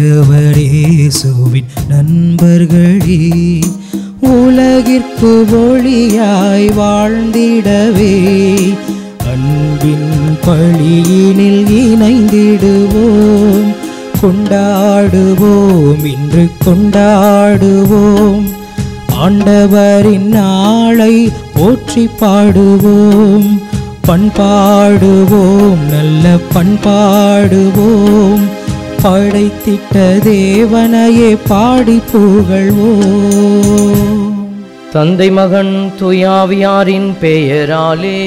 ஆண்டவர் இயேசுவின் நண்பர்களே உலகிற்கு ஒளியாய் வாழ்ந்திடவே அன்பின் பழியினில் இணைந்திடுவோம் கொண்டாடுவோம் இன்று கொண்டாடுவோம் ஆண்டவரின் நாளை போற்றி பாடுவோம் பண்பாடுவோம் நல்ல பண்பாடுவோம் படைத்திட்ட தேவனையே பாடி புகழ்வோம் தந்தை மகன் துயாவியாரின் பெயராலே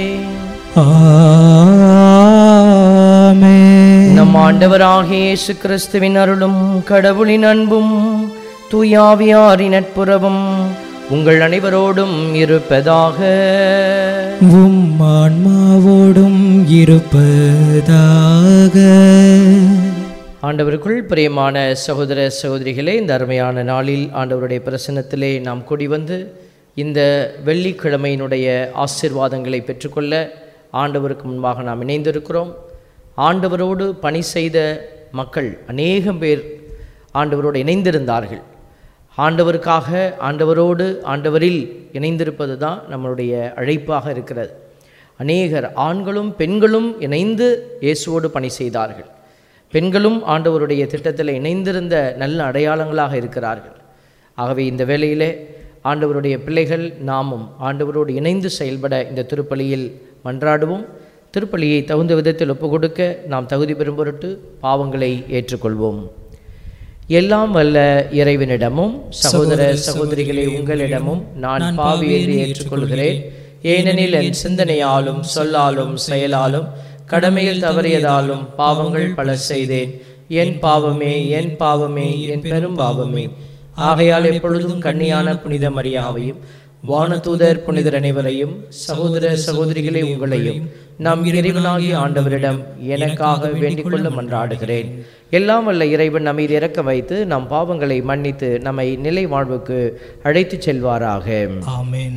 ஆமென். நம் ஆண்டவராகிய இயேசு கிறிஸ்துவின் அருளும் கடவுளின் அன்பும் துயாவியாரின் நட்புறவும் உங்கள் அனைவரோடும் இருப்பதாக உம் ஆன்மாவோடும் இருப்பதாக ஆண்டவருக்குள் பிரியமான சகோதர சகோதரிகளே இந்த அருமையான நாளில் ஆண்டவருடைய பிரசன்னத்திலே நாம் கூடி வந்து இந்த வெள்ளிக்கிழமையினுடைய ஆசீர்வாதங்களை பெற்றுக்கொள்ள ஆண்டவருக்கு முன்பாக நாம் இணைந்திருக்கிறோம் ஆண்டவரோடு பணி செய்த மக்கள் அநேகம் பேர் ஆண்டவரோடு இணைந்திருந்தார்கள் ஆண்டவருக்காக ஆண்டவரோடு ஆண்டவரில் இணைந்திருப்பது தான் நம்மளுடைய அழைப்பாக இருக்கிறது அநேகர் ஆண்களும் பெண்களும் இணைந்து இயேசுவோடு பணி செய்தார்கள் பெண்களும் ஆண்டவருடைய திட்டத்தில் இணைந்திருந்த நல்ல அடையாளங்களாக இருக்கிறார்கள் ஆகவே இந்த வேளையிலே ஆண்டவருடைய பிள்ளைகள் நாமும் ஆண்டவரோடு இணைந்து செயல்பட இந்த திருப்பலியில் மன்றாடுவோம் திருப்பலியை தகுந்த விதத்தில் ஒப்புக்கொடுக்க நாம் தகுதி பெறும் பொருட்டு பாவங்களை ஏற்றுக்கொள்வோம் எல்லாம் வல்ல இறைவனிடமும் சகோதர சகோதரிகளே உங்களிடமும் நான் பாவி என்று ஏற்றுக்கொள்கிறேன் ஏனெனில் என் சிந்தனையாலும் சொல்லாலும் செயலாலும் கடமையில் தவறியதாலும் பாவங்கள் பல செய்தேன் என் பாவமே என் பாவமே என் பெரும் பாவமே ஆகையால் எப்பொழுதும் கன்னியான புனித மரியாவையும் வானதூதர் புனிதர் அனைவரையும் சகோதர சகோதரிகளே உங்களையும் நம் இறைவனாகிய ஆண்டவரிடம் எனக்காக வேண்டிக் கொள்ள மன்றாடுகிறேன் எல்லாம் வல்ல இறைவன் நம்மை இறக்க வைத்து நம் பாவங்களை மன்னித்து நம்மை நிலை வாழ்வுக்கு அழைத்துச் செல்வாராக ஆமென்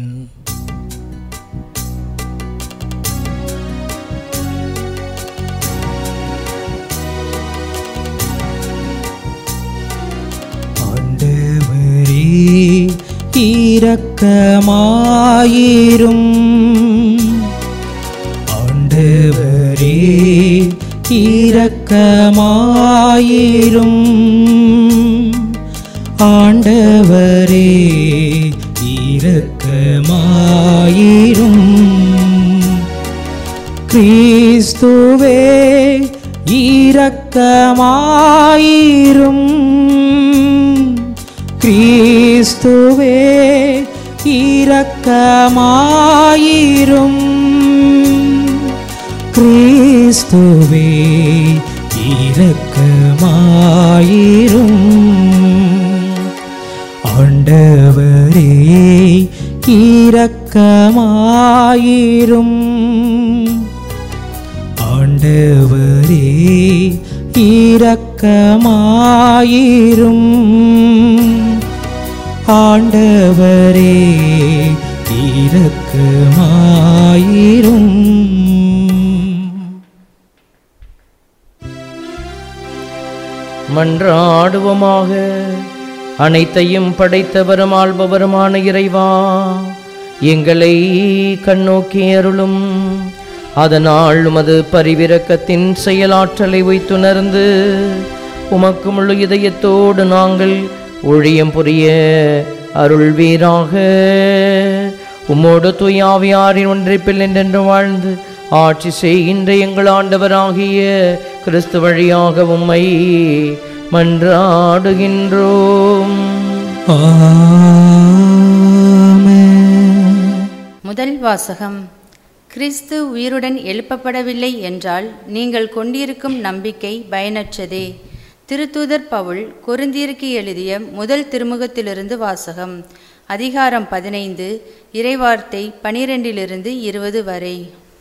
ஆண்டவரே இரக்கமாயிரும் ஆண்டவரே இரக்கமாயிரும் ஆண்டவரே இரக்கமாயிரும் கிறிஸ்துவே இரக்கமாயிரும் கிறிஸ்துவே இரக்கமாயிரும் கிறிஸ்துவே இரக்கமாயிரும் ஆண்டவரே இரக்கமாயிரும் ஆண்டவரே இரக்கமாயிரும் ஆண்டவரே இரக்கமாயிரும் மன்றாடுவோமாக அனைத்தையும் படைத்தவரும் ஆள்பவருமான இறைவா எங்களை கண்ணோக்கி அருளும் அதனால் உமது பரிவிரக்கத்தின் செயலாற்றலை வைத்துணர்ந்து உமக்கு முழு இதயத்தோடு நாங்கள் ஊழியம் புரிய அருள்வீராக உம்மோடு தூயாவியாரின் ஒன்றிப்பில் என்றென்று வாழ்ந்து ஆட்சி செய்கின்ற எங்கள் ஆண்டவராகிய கிறிஸ்து வழியாக உம்மை மன்றாடுகின்றோம் ஆமென் முதல் வாசகம் கிறிஸ்து உயிருடன் எழுப்பப்படவில்லை என்றால் நீங்கள் கொண்டிருக்கும் நம்பிக்கை பயனற்றதே திருத்தூதர் பவுல் கொரிந்தியருக்கு எழுதிய முதல் திருமுகத்திலிருந்து வாசகம் அதிகாரம் பதினைந்து இறைவார்த்தை பனிரெண்டிலிருந்து இருபது வரை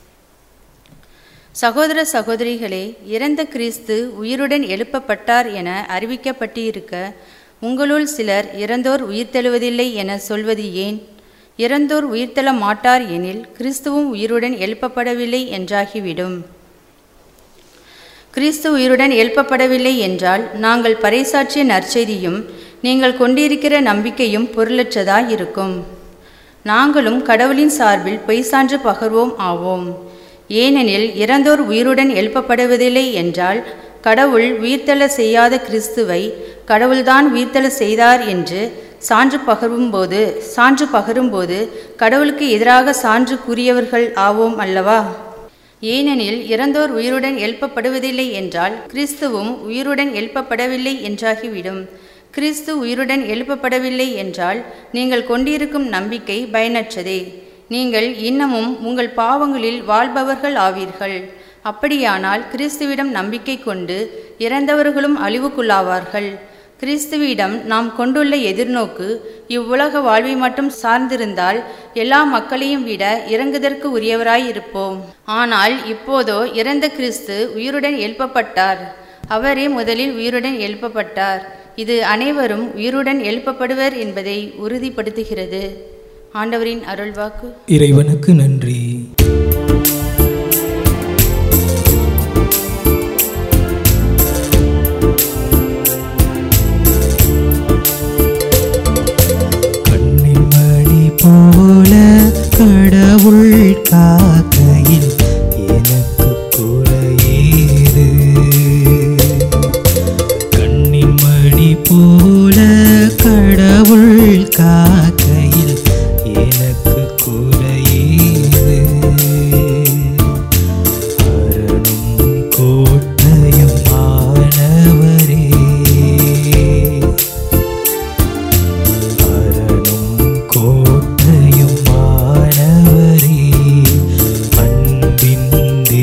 சகோதர சகோதரிகளே இறந்த கிறிஸ்து உயிருடன் எழுப்பப்பட்டார் என அறிவிக்கப்பட்டிருக்க உங்களுள் சிலர் இறந்தோர் உயிர்த்தெழுவதில்லை என சொல்வது ஏன் இறந்தோர் உயிர்த்தெழ மாட்டார் எனில் கிறிஸ்துவும் உயிருடன் எழுப்பப்படவில்லை என்றாகிவிடும் கிறிஸ்து உயிருடன் எழுப்பப்படவில்லை என்றால் நாங்கள் பறைசாற்றிய நற்செய்தியும் நீங்கள் கொண்டிருக்கிற நம்பிக்கையும் பொருளற்றதாய் இருக்கும் நாங்களும் கடவுளின் சார்பில் பொய் சான்று பகர்வோம் ஆவோம் ஏனெனில் இறந்தோர் உயிருடன் எழுப்பப்படுவதில்லை என்றால் கடவுள் உயிர்த்தெழ செய்யாத கிறிஸ்துவை கடவுள்தான் உயிர்த்தெழ செய்தார் என்று சான்று பகரும்போது சான்று பகரும்போது கடவுளுக்கு எதிராக சான்று கூறியவர்கள் ஆவோம் அல்லவா ஏனெனில் இறந்தோர் உயிருடன் எழுப்பப்படுவதில்லை என்றால் கிறிஸ்துவும் உயிருடன் எழுப்பப்படவில்லை என்றாகிவிடும் கிறிஸ்து உயிருடன் எழுப்பப்படவில்லை என்றால் நீங்கள் கொண்டிருக்கும் நம்பிக்கை பயனற்றதே நீங்கள் இன்னமும் உங்கள் பாவங்களில் வாழ்பவர்கள் ஆவீர்கள் அப்படியானால் கிறிஸ்துவிடம் நம்பிக்கை கொண்டு இறந்தவர்களும் அழிவுக்குள்ளாவார்கள் கிறிஸ்துவிடம் நாம் கொண்டுள்ள எதிர்நோக்கு இவ்வுலக வாழ்வை மட்டும் சார்ந்திருந்தால் எல்லா மக்களையும் விட இறங்குதற்கு உரியவராய் இருப்போம் ஆனால் இப்போதோ இறந்த கிறிஸ்து உயிருடன் எழுப்பப்பட்டார் அவரே முதலில் உயிருடன் எழுப்பப்பட்டார் இது அனைவரும் உயிருடன் எழுப்பப்படுவர் என்பதை உறுதிப்படுத்துகிறது ஆண்டவரின் அருள்வாக்கு இறைவனுக்கு நன்றி கண்ணின் மணி போல கடவுள் காக்கையில் எனக்கு குறையேது கண்ணின் மணி போல கடவுள் காக்கையில் எனக்கு குறையேது அரணும் கோட்டையும் ஆனவரே அரணும் கோட்டையும் மாணவரே அன்பின்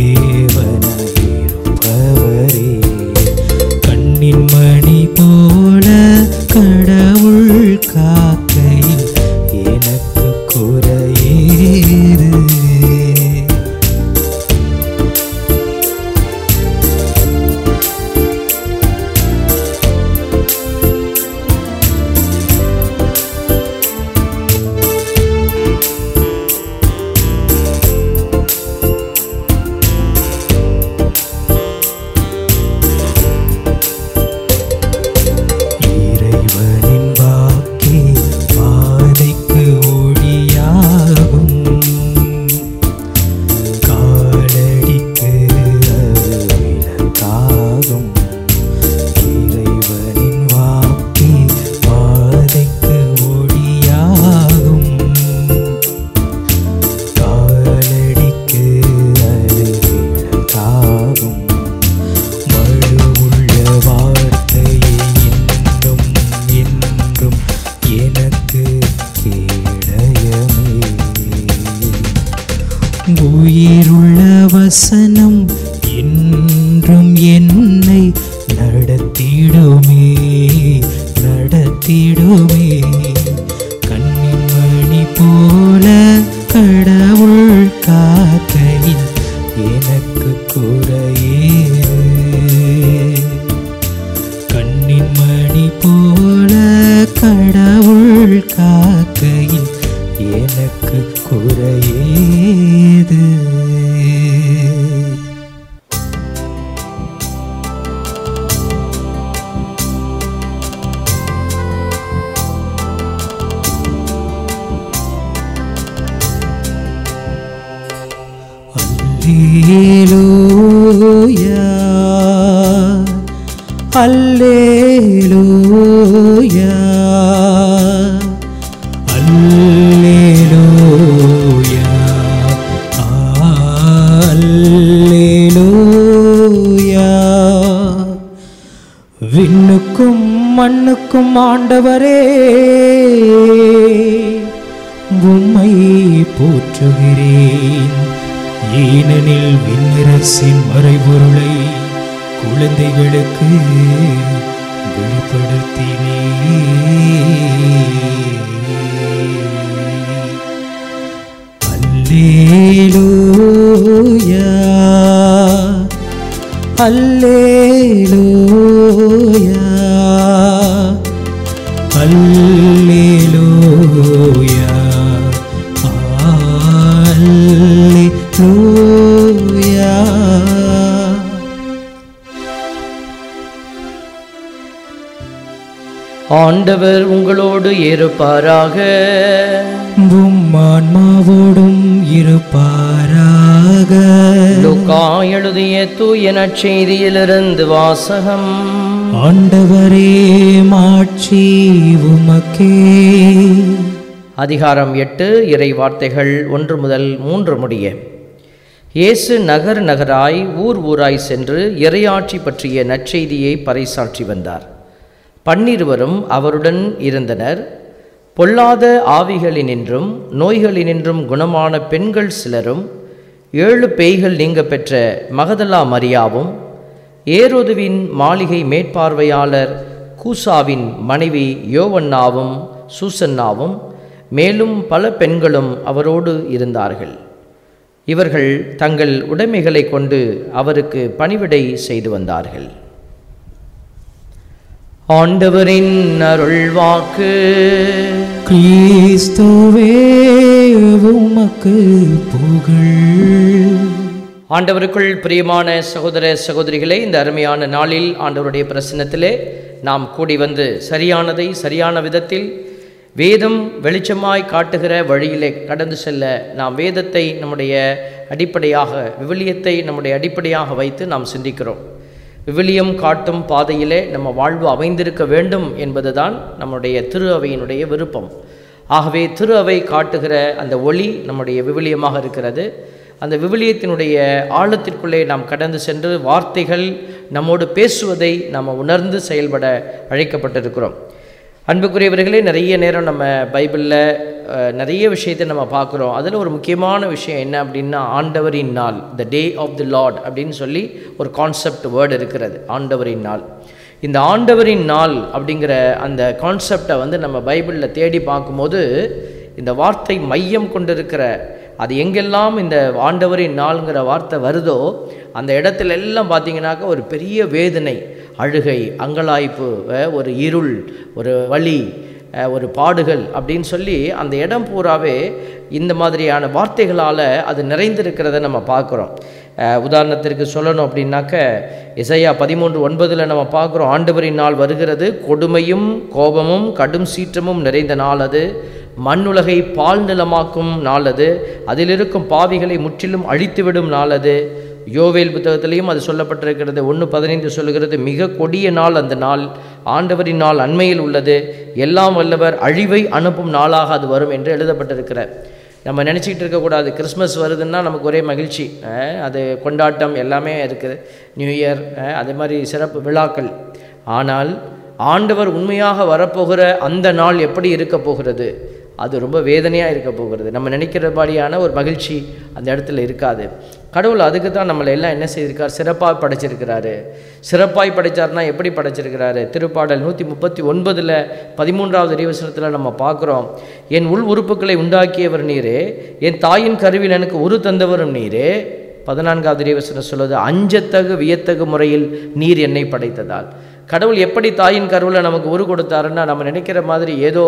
தேவனாயிருப்பவரே கண்ணின் மணி போல கடவுள் காக்கையில் எனக்கு குறையேது இறைவனின் வாக்கே பாதைக்கு ஒளியாகும் காலடிக்கு அது விளக்காகும் இறைவனின் வாக்கே பாதைக்கு ஒளியாகும் காலடிக்கு அது விளக்காகும் வலுவுள்ள வார்த்தையை இன்னும் என்றும் எனக்கு கேடயமே உயிருள்ள வசனம் என்றும் என்னை நடத்திடுமே நடத்திடுமே கண்ணின் மணி போல கடவுள் காக்கையில் எனக்கு குறையே கண்ணின் மணி போல கடவுள் காக்கையில் எனக்கு குறையேது அல்லேலூயா அல்லேலூயா அல்லேலூயா அல்லேலூயா விண்ணுக்கும் மண்ணுக்கும் ஆண்டவரே உம்மை போற்றுகிறேன் ஏனெனில் விண்ணரசின் மறைபொருளை குழந்தைகளுக்கு வெளிப்படுத்தினே அல்லேலூயா அல்லேலூயா அல்லேலூயா அல்லேலூயா ஆண்டவர் உங்களோடு இருப்பாராக உம் ஆன்மாவோடும் இருப்பாராக லூக்கா எழுதிய தூய நற்செய்தியிலிருந்து வாசகம் ஆண்டவரே மாட்சி உமக்கே அதிகாரம் எட்டு இறை வார்த்தைகள் ஒன்று முதல் மூன்று முடிய இயேசு நகர் நகராய் ஊர் ஊராய் சென்று இறையாட்சி பற்றிய நற்செய்தியை பறைசாற்றி வந்தார் பன்னிருவரும் அவருடன் இருந்தனர் பொல்லாத ஆவிகளினின்றும் நோய்களினின்றும் குணமான பெண்கள் சிலரும் ஏழு பேய்கள் நீங்க பெற்ற மகதலா மரியாவும் ஏரோதுவின் மாளிகை மேற்பார்வையாளர் கூசாவின் மனைவி யோவன்னாவும் சூசன்னாவும் மேலும் பல பெண்களும் அவரோடு இருந்தார்கள் இவர்கள் தங்கள் உடைமைகளை கொண்டு அவருக்கு பணிவிடை செய்து வந்தார்கள் ஆண்டவரின் அருள்வாக்கு கிறிஸ்துவே உமக்கு புகழ் ஆண்டவருக்குள் பிரியமான சகோதர சகோதரிகளே இந்த அருமையான நாளில் ஆண்டவருடைய பிரசன்னத்திலே நாம் கூடி வந்து சரியானதை சரியான விதத்தில் வேதம் வெளிச்சமாய் காட்டுகிற வழியிலே கடந்து செல்ல நாம் வேதத்தை நம்முடைய அடிப்படையாக விவிலியத்தை நம்முடைய அடிப்படையாக வைத்து நாம் சிந்திக்கிறோம் விவிலியம் காட்டும் பாதையிலே நம்ம வாழ்வு அமைந்திருக்க வேண்டும் என்பதுதான் நம்முடைய திரு அவையினுடைய விருப்பம் ஆகவே திரு அவை காட்டுகிற அந்த ஒளி நம்முடைய விவிலியமாக இருக்கிறது அந்த விவிலியத்தினுடைய ஆழத்திற்குள்ளே நாம் கடந்து சென்று வார்த்தைகள் நம்மோடு பேசுவதை நாம் உணர்ந்து செயல்பட அழைக்கப்பட்டிருக்கிறோம் அன்புக்குரியவர்களே நிறைய நேரம் நம்ம பைபிளில் அஹ், நிறைய விஷயத்தை நம்ம பார்க்குறோம் அதில் ஒரு முக்கியமான விஷயம் என்ன அப்படின்னா ஆண்டவரின் நாள் த டே ஆஃப் தி லார்ட் அப்படின்னு சொல்லி ஒரு கான்செப்ட் வேர்டு இருக்கிறது ஆண்டவரின் நாள் இந்த ஆண்டவரின் நாள் அப்படிங்கிற அந்த கான்செப்டை வந்து நம்ம பைபிளில் தேடி பார்க்கும்போது இந்த வார்த்தை மையம் கொண்டிருக்கிற அது எங்கெல்லாம் இந்த ஆண்டவரின் நாளுங்கிற வார்த்தை வருதோ அந்த இடத்துல எல்லாம் பார்த்தீங்கன்னாக்கா ஒரு பெரிய வேதனை அழுகை அங்கலாய்ப்பு அஹ், ஒரு இருள் ஒரு வலி அஹ், ஒரு பாடுகள் அப்படின்னு சொல்லி அந்த இடம் பூராவே இந்த மாதிரியான வார்த்தைகளால் அது நிறைந்திருக்கிறத நம்ம பார்க்குறோம் அஹ், உதாரணத்திற்கு சொல்லணும் அப்படின்னாக்க இசையா பதிமூன்று ஒன்பதில் நம்ம பார்க்குறோம் ஆண்டவரின் நாள் வருகிறது கொடுமையும் கோபமும் கடும் சீற்றமும் நிறைந்த நாள் அது மண்ணுலகை பால் நிலமாக்கும் நாள் அது அதில் இருக்கும் பாவிகளை முற்றிலும் அழித்துவிடும் நாள் அது யோவேல் புத்தகத்திலையும் அது சொல்லப்பட்டிருக்கிறது ஒன்று பதினைந்து சொல்லுகிறது மிக கொடிய நாள் அந்த நாள் ஆண்டவரின் நாள் அண்மையில் உள்ளது எல்லாம் வல்லவர் அழிவை அனுப்பும் நாளாக அது வரும் என்று எழுதப்பட்டிருக்கிறார் நம்ம நினச்சிக்கிட்டு இருக்கக்கூடாது கிறிஸ்மஸ் வருதுன்னா நமக்கு ஒரே மகிழ்ச்சி அஹ், அது கொண்டாட்டம் எல்லாமே இருக்குது நியூ இயர் அஹ், அதே மாதிரி சிறப்பு விழாக்கள் ஆனால் ஆண்டவர் உண்மையாக வரப்போகிற அந்த நாள் எப்படி இருக்க போகிறது அது ரொம்ப வேதனையாக இருக்க போகிறது நம்ம நினைக்கிறபடியான ஒரு மகிழ்ச்சி அந்த இடத்துல இருக்காது கடவுள் அதுக்கு தான் நம்மளை எல்லாம் என்ன செய்திருக்கார் சிறப்பாக படைச்சிருக்கிறாரு சிறப்பாய் படைச்சார்னா எப்படி படைச்சிருக்கிறாரு திருப்பாடல் நூற்றி முப்பத்தி ஒன்பதில் பதிமூன்றாவது அதிவசனத்தில் நம்ம பார்க்குறோம் என் உள் உறுப்புகளை உண்டாக்கியவர் நீரே என் தாயின் கருவில் எனக்கு உரு தந்தவரும் நீரே பதினான்காவது அதிவசனம் சொல்லுது அஞ்சத்தகு வியத்தகு முறையில் நீர் என்னை படைத்ததால் கடவுள் எப்படி தாயின் கருவில் நமக்கு உரு கொடுத்தாருன்னா நம்ம நினைக்கிற மாதிரி ஏதோ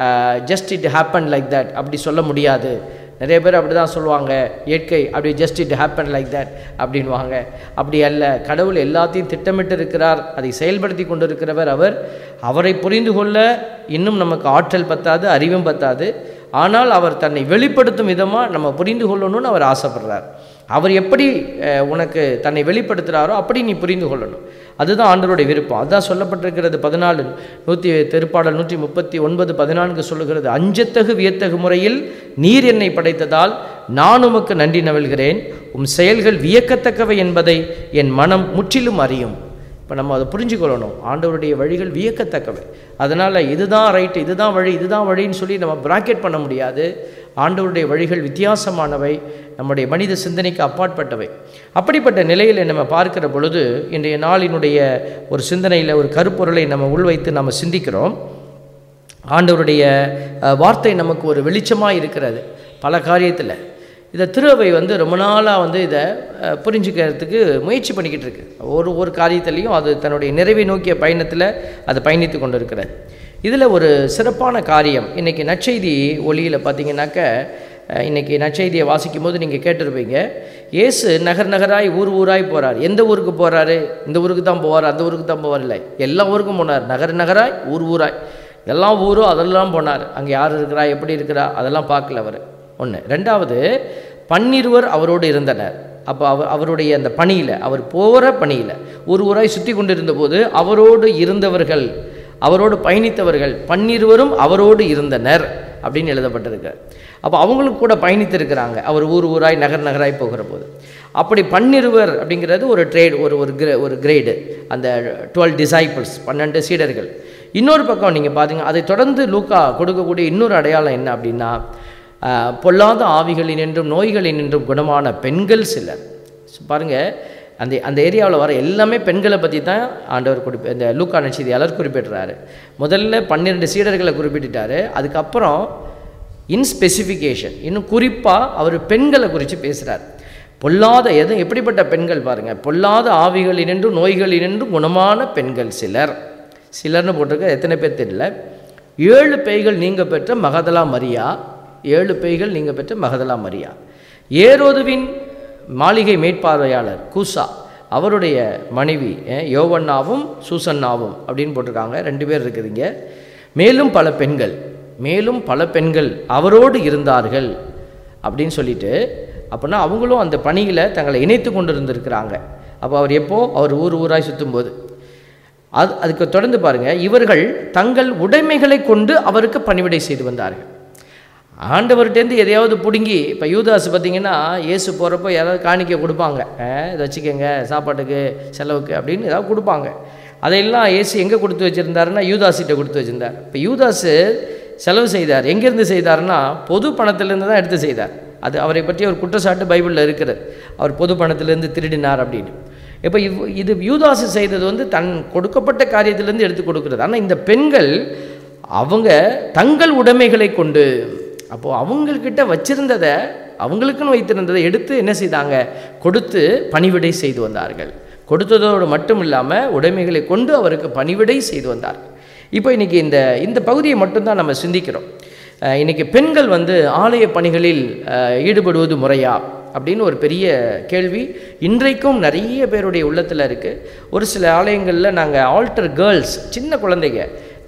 just it happen like that அப்படி சொல்ல முடியாது நிறைய பேர் அப்படி தான் சொல்லுவாங்க இயற்கை அப்படி just it happen like that அப்படின்வாங்க அப்படி அல்ல கடவுள் எல்லாத்தையும் திட்டமிட்டு இருக்கிறார் அதை செயல்படுத்தி கொண்டு இருக்கிறவர் அவர் அவரை புரிந்து கொள்ள இன்னும் நமக்கு ஆற்றல் பத்தாது அறிவும் பத்தாது ஆனால் அவர் தன்னை வெளிப்படுத்தும் விதமாக நம்ம புரிந்து கொள்ளணும்னு அவர் ஆசைப்படுறார் அவர் எப்படி அஹ், உனக்கு தன்னை வெளிப்படுத்துகிறாரோ அப்படி நீ புரிந்து கொள்ளணும் அதுதான் ஆண்டவருடைய விருப்பம் அதுதான் சொல்லப்பட்டிருக்கிறது பதினாலு நூற்றி திருப்பாடல் நூற்றி முப்பத்தி ஒன்பது பதினான்கு சொல்லுகிறது அஞ்சத்தகு வியத்தகு முறையில் நீர் என்னை படைத்ததால் நான் உமக்கு நன்றி நவல்கிறேன் உம் செயல்கள் வியக்கத்தக்கவை என்பதை என் மனம் முற்றிலும் அறியும் இப்போ நம்ம அதை புரிஞ்சுக்கொள்ளணும் ஆண்டவருடைய வழிகள் வியக்கத்தக்கவை அதனால் இதுதான் ரைட்டு இதுதான் வழி இதுதான் வழின்னு சொல்லி நம்ம பிராக்கெட் பண்ண முடியாது ஆண்டவருடைய வழிகள் வித்தியாசமானவை நம்முடைய மனித சிந்தனைக்கு அப்பாற்பட்டவை அப்படிப்பட்ட நிலையில் நம்ம பார்க்கிற பொழுது இன்றைய நாளினுடைய ஒரு சிந்தனையில் ஒரு கருப்பொருளை நம்ம உள்வைத்து நம்ம சிந்திக்கிறோம் ஆண்டவருடைய அஹ், வார்த்தை நமக்கு ஒரு வெளிச்சமாக இருக்கிறது பல காரியத்தில் இதை திருவை வந்து ரொம்ப நாளாக வந்து இதை அஹ், புரிஞ்சுக்கிறதுக்கு முயற்சி பண்ணிக்கிட்டு இருக்கு ஒரு ஒரு காரியத்திலையும் அது தன்னுடைய நிறைவை நோக்கிய பயணத்தில் அது பயணித்து கொண்டு இருக்கிறது இதில் ஒரு சிறப்பான காரியம் இன்றைக்கி நற்செய்தி ஒளியில் பார்த்தீங்கன்னாக்க அஹ், இன்னைக்கு நற்செய்தியை வாசிக்கும் போது நீங்கள் கேட்டிருப்பீங்க இயேசு நகர் நகராய் ஊர் ஊராய் போகிறார் எந்த ஊருக்கு போகிறாரு இந்த ஊருக்கு தான் போவார் அந்த ஊருக்கு தான் போவார் இல்லை எல்லா ஊருக்கும் போனார் நகர் நகராய் ஊர் ஊராய் எல்லா ஊரும் அதெல்லாம் போனார் அங்கே யார் இருக்கிறா எப்படி இருக்கிறா அதெல்லாம் பார்க்கல அவர் ஒன்று ரெண்டாவது பன்னிருவர் அவரோடு இருந்தனர் அப்போ அவர் அவருடைய அந்த பணியில் அவர் போகிற பணியில் ஒரு ஊராய் சுற்றி கொண்டிருந்த போது அவரோடு இருந்தவர்கள் அவரோடு பயணித்தவர்கள் பன்னிருவரும் அவரோடு இருந்தனர் அப்படின்னு எழுதப்பட்டிருக்கு அப்போ அவங்களுக்கு கூட பயணித்திருக்கிறாங்க அவர் ஊர் ஊராய் நகர் நகராய் போகிற போது அப்படி பன்னிருவர் அப்படிங்கிறது ஒரு ட்ரேட் ஒரு ஒரு கிரே ஒரு கிரேடு அந்த டுவெல் டிசைபிள்ஸ் பன்னெண்டு சீடர்கள் இன்னொரு பக்கம் நீங்கள் பார்த்தீங்க அதை தொடர்ந்து லூக்கா கொடுக்கக்கூடிய இன்னொரு அடையாளம் என்ன அப்படின்னா ஆஹ், பொல்லாத ஆவிகளினின்றும் நோய்களினின்றும் குணமான பெண்கள் சிலர் பாருங்க அந்த அந்த ஏரியாவில் வர எல்லாமே பெண்களை பற்றி தான் ஆண்டவர் குறிப்பி இந்த லூக்கா நட்சதியாளர் குறிப்பிடுறாரு முதல்ல பன்னிரெண்டு சீடர்களை குறிப்பிட்டுட்டாரு அதுக்கப்புறம் இன் ஸ்பெசிஃபிகேஷன் இன்னும் குறிப்பாக அவர் பெண்களை குறித்து பேசுகிறார் பொல்லாத எது எப்படிப்பட்ட பெண்கள் பாருங்கள் பொல்லாத ஆவிகளினின்றும் நோய்களினின்றும் குணமான பெண்கள் சிலர் சிலர்னு போட்டிருக்க எத்தனை பேர் தெரியல ஏழு பேய்கள் நீங்க பெற்ற மகதலா மரியா ஏழு பேய்கள் நீங்க பெற்ற மகதலா மரியா ஏரோதுவின் மாளிகை மேற்பார்வையாளர் கூசா அவருடைய மனைவி அஹ், யோவன்னாவும் சூசன்னாவும் அப்படின்னு போட்டிருக்காங்க ரெண்டு பேர் இருக்குதுங்க மேலும் பல பெண்கள் மேலும் பல பெண்கள் அவரோடு இருந்தார்கள் அப்படின்னு சொல்லிட்டு அப்படின்னா அவங்களும் அந்த பணியில் தங்களை இணைத்து கொண்டு இருந்திருக்கிறாங்க அப்போ அவர் எப்போ அவர் ஊர் ஊராய் சுற்றும்போது அது அதுக்கு தொடர்ந்து பாருங்க இவர்கள் தங்கள் உடைமைகளை கொண்டு அவருக்கு பணிவிடை செய்து வந்தார்கள் ஆண்டவர்கிட்டேருந்து எதையாவது பிடுங்கி இப்போ யூதாஸ் பார்த்தீங்கன்னா இயேசு போகிறப்போ யாராவது காணிக்கை கொடுப்பாங்க அஹ், இதை வச்சுக்கோங்க சாப்பாட்டுக்கு செலவுக்கு அப்படின்னு ஏதாவது கொடுப்பாங்க அதையெல்லாம் இயேசு எங்கே கொடுத்து வச்சுருந்தாருன்னா யூதாசிட்ட கொடுத்து வச்சுருந்தார் இப்போ யூதாஸு செலவு செய்தார் எங்கேருந்து செய்தார்னா பொது பணத்திலேருந்து தான் எடுத்து செய்தார் அது அவரை பற்றி ஒரு குற்றச்சாட்டு பைபிளில் இருக்கிறது அவர் பொது பணத்திலேருந்து திருடினார் அப்படின்னு இப்போ இவ் இது யூதாசு செய்தது வந்து தன் கொடுக்கப்பட்ட காரியத்திலேருந்து எடுத்து கொடுக்கிறது ஆனால் இந்த பெண்கள் அவங்க தங்கள் உடைமைகளை கொண்டு அப்போது அவங்கக்கிட்ட வச்சிருந்ததை அவங்களுக்குன்னு வைத்திருந்ததை எடுத்து என்ன செய்தாங்க கொடுத்து பணிவிடை செய்து வந்தார்கள் கொடுத்ததோடு மட்டும் இல்லாமல் உடைமைகளை கொண்டு அவருக்கு பணிவிடை செய்து வந்தார்கள் இப்போ இன்றைக்கி இந்த இந்த பகுதியை மட்டும்தான் நம்ம சிந்திக்கிறோம் அஹ் இன்னைக்கு பெண்கள் வந்து ஆலய பணிகளில் அஹ், ஈடுபடுவது முறையா அப்படின்னு ஒரு பெரிய கேள்வி இன்றைக்கும் நிறைய பேருடைய உள்ளத்தில் இருக்குது ஒரு சில ஆலயங்களில் நாங்கள் ஆல்டர் கேர்ள்ஸ் சின்ன குழந்தைங்க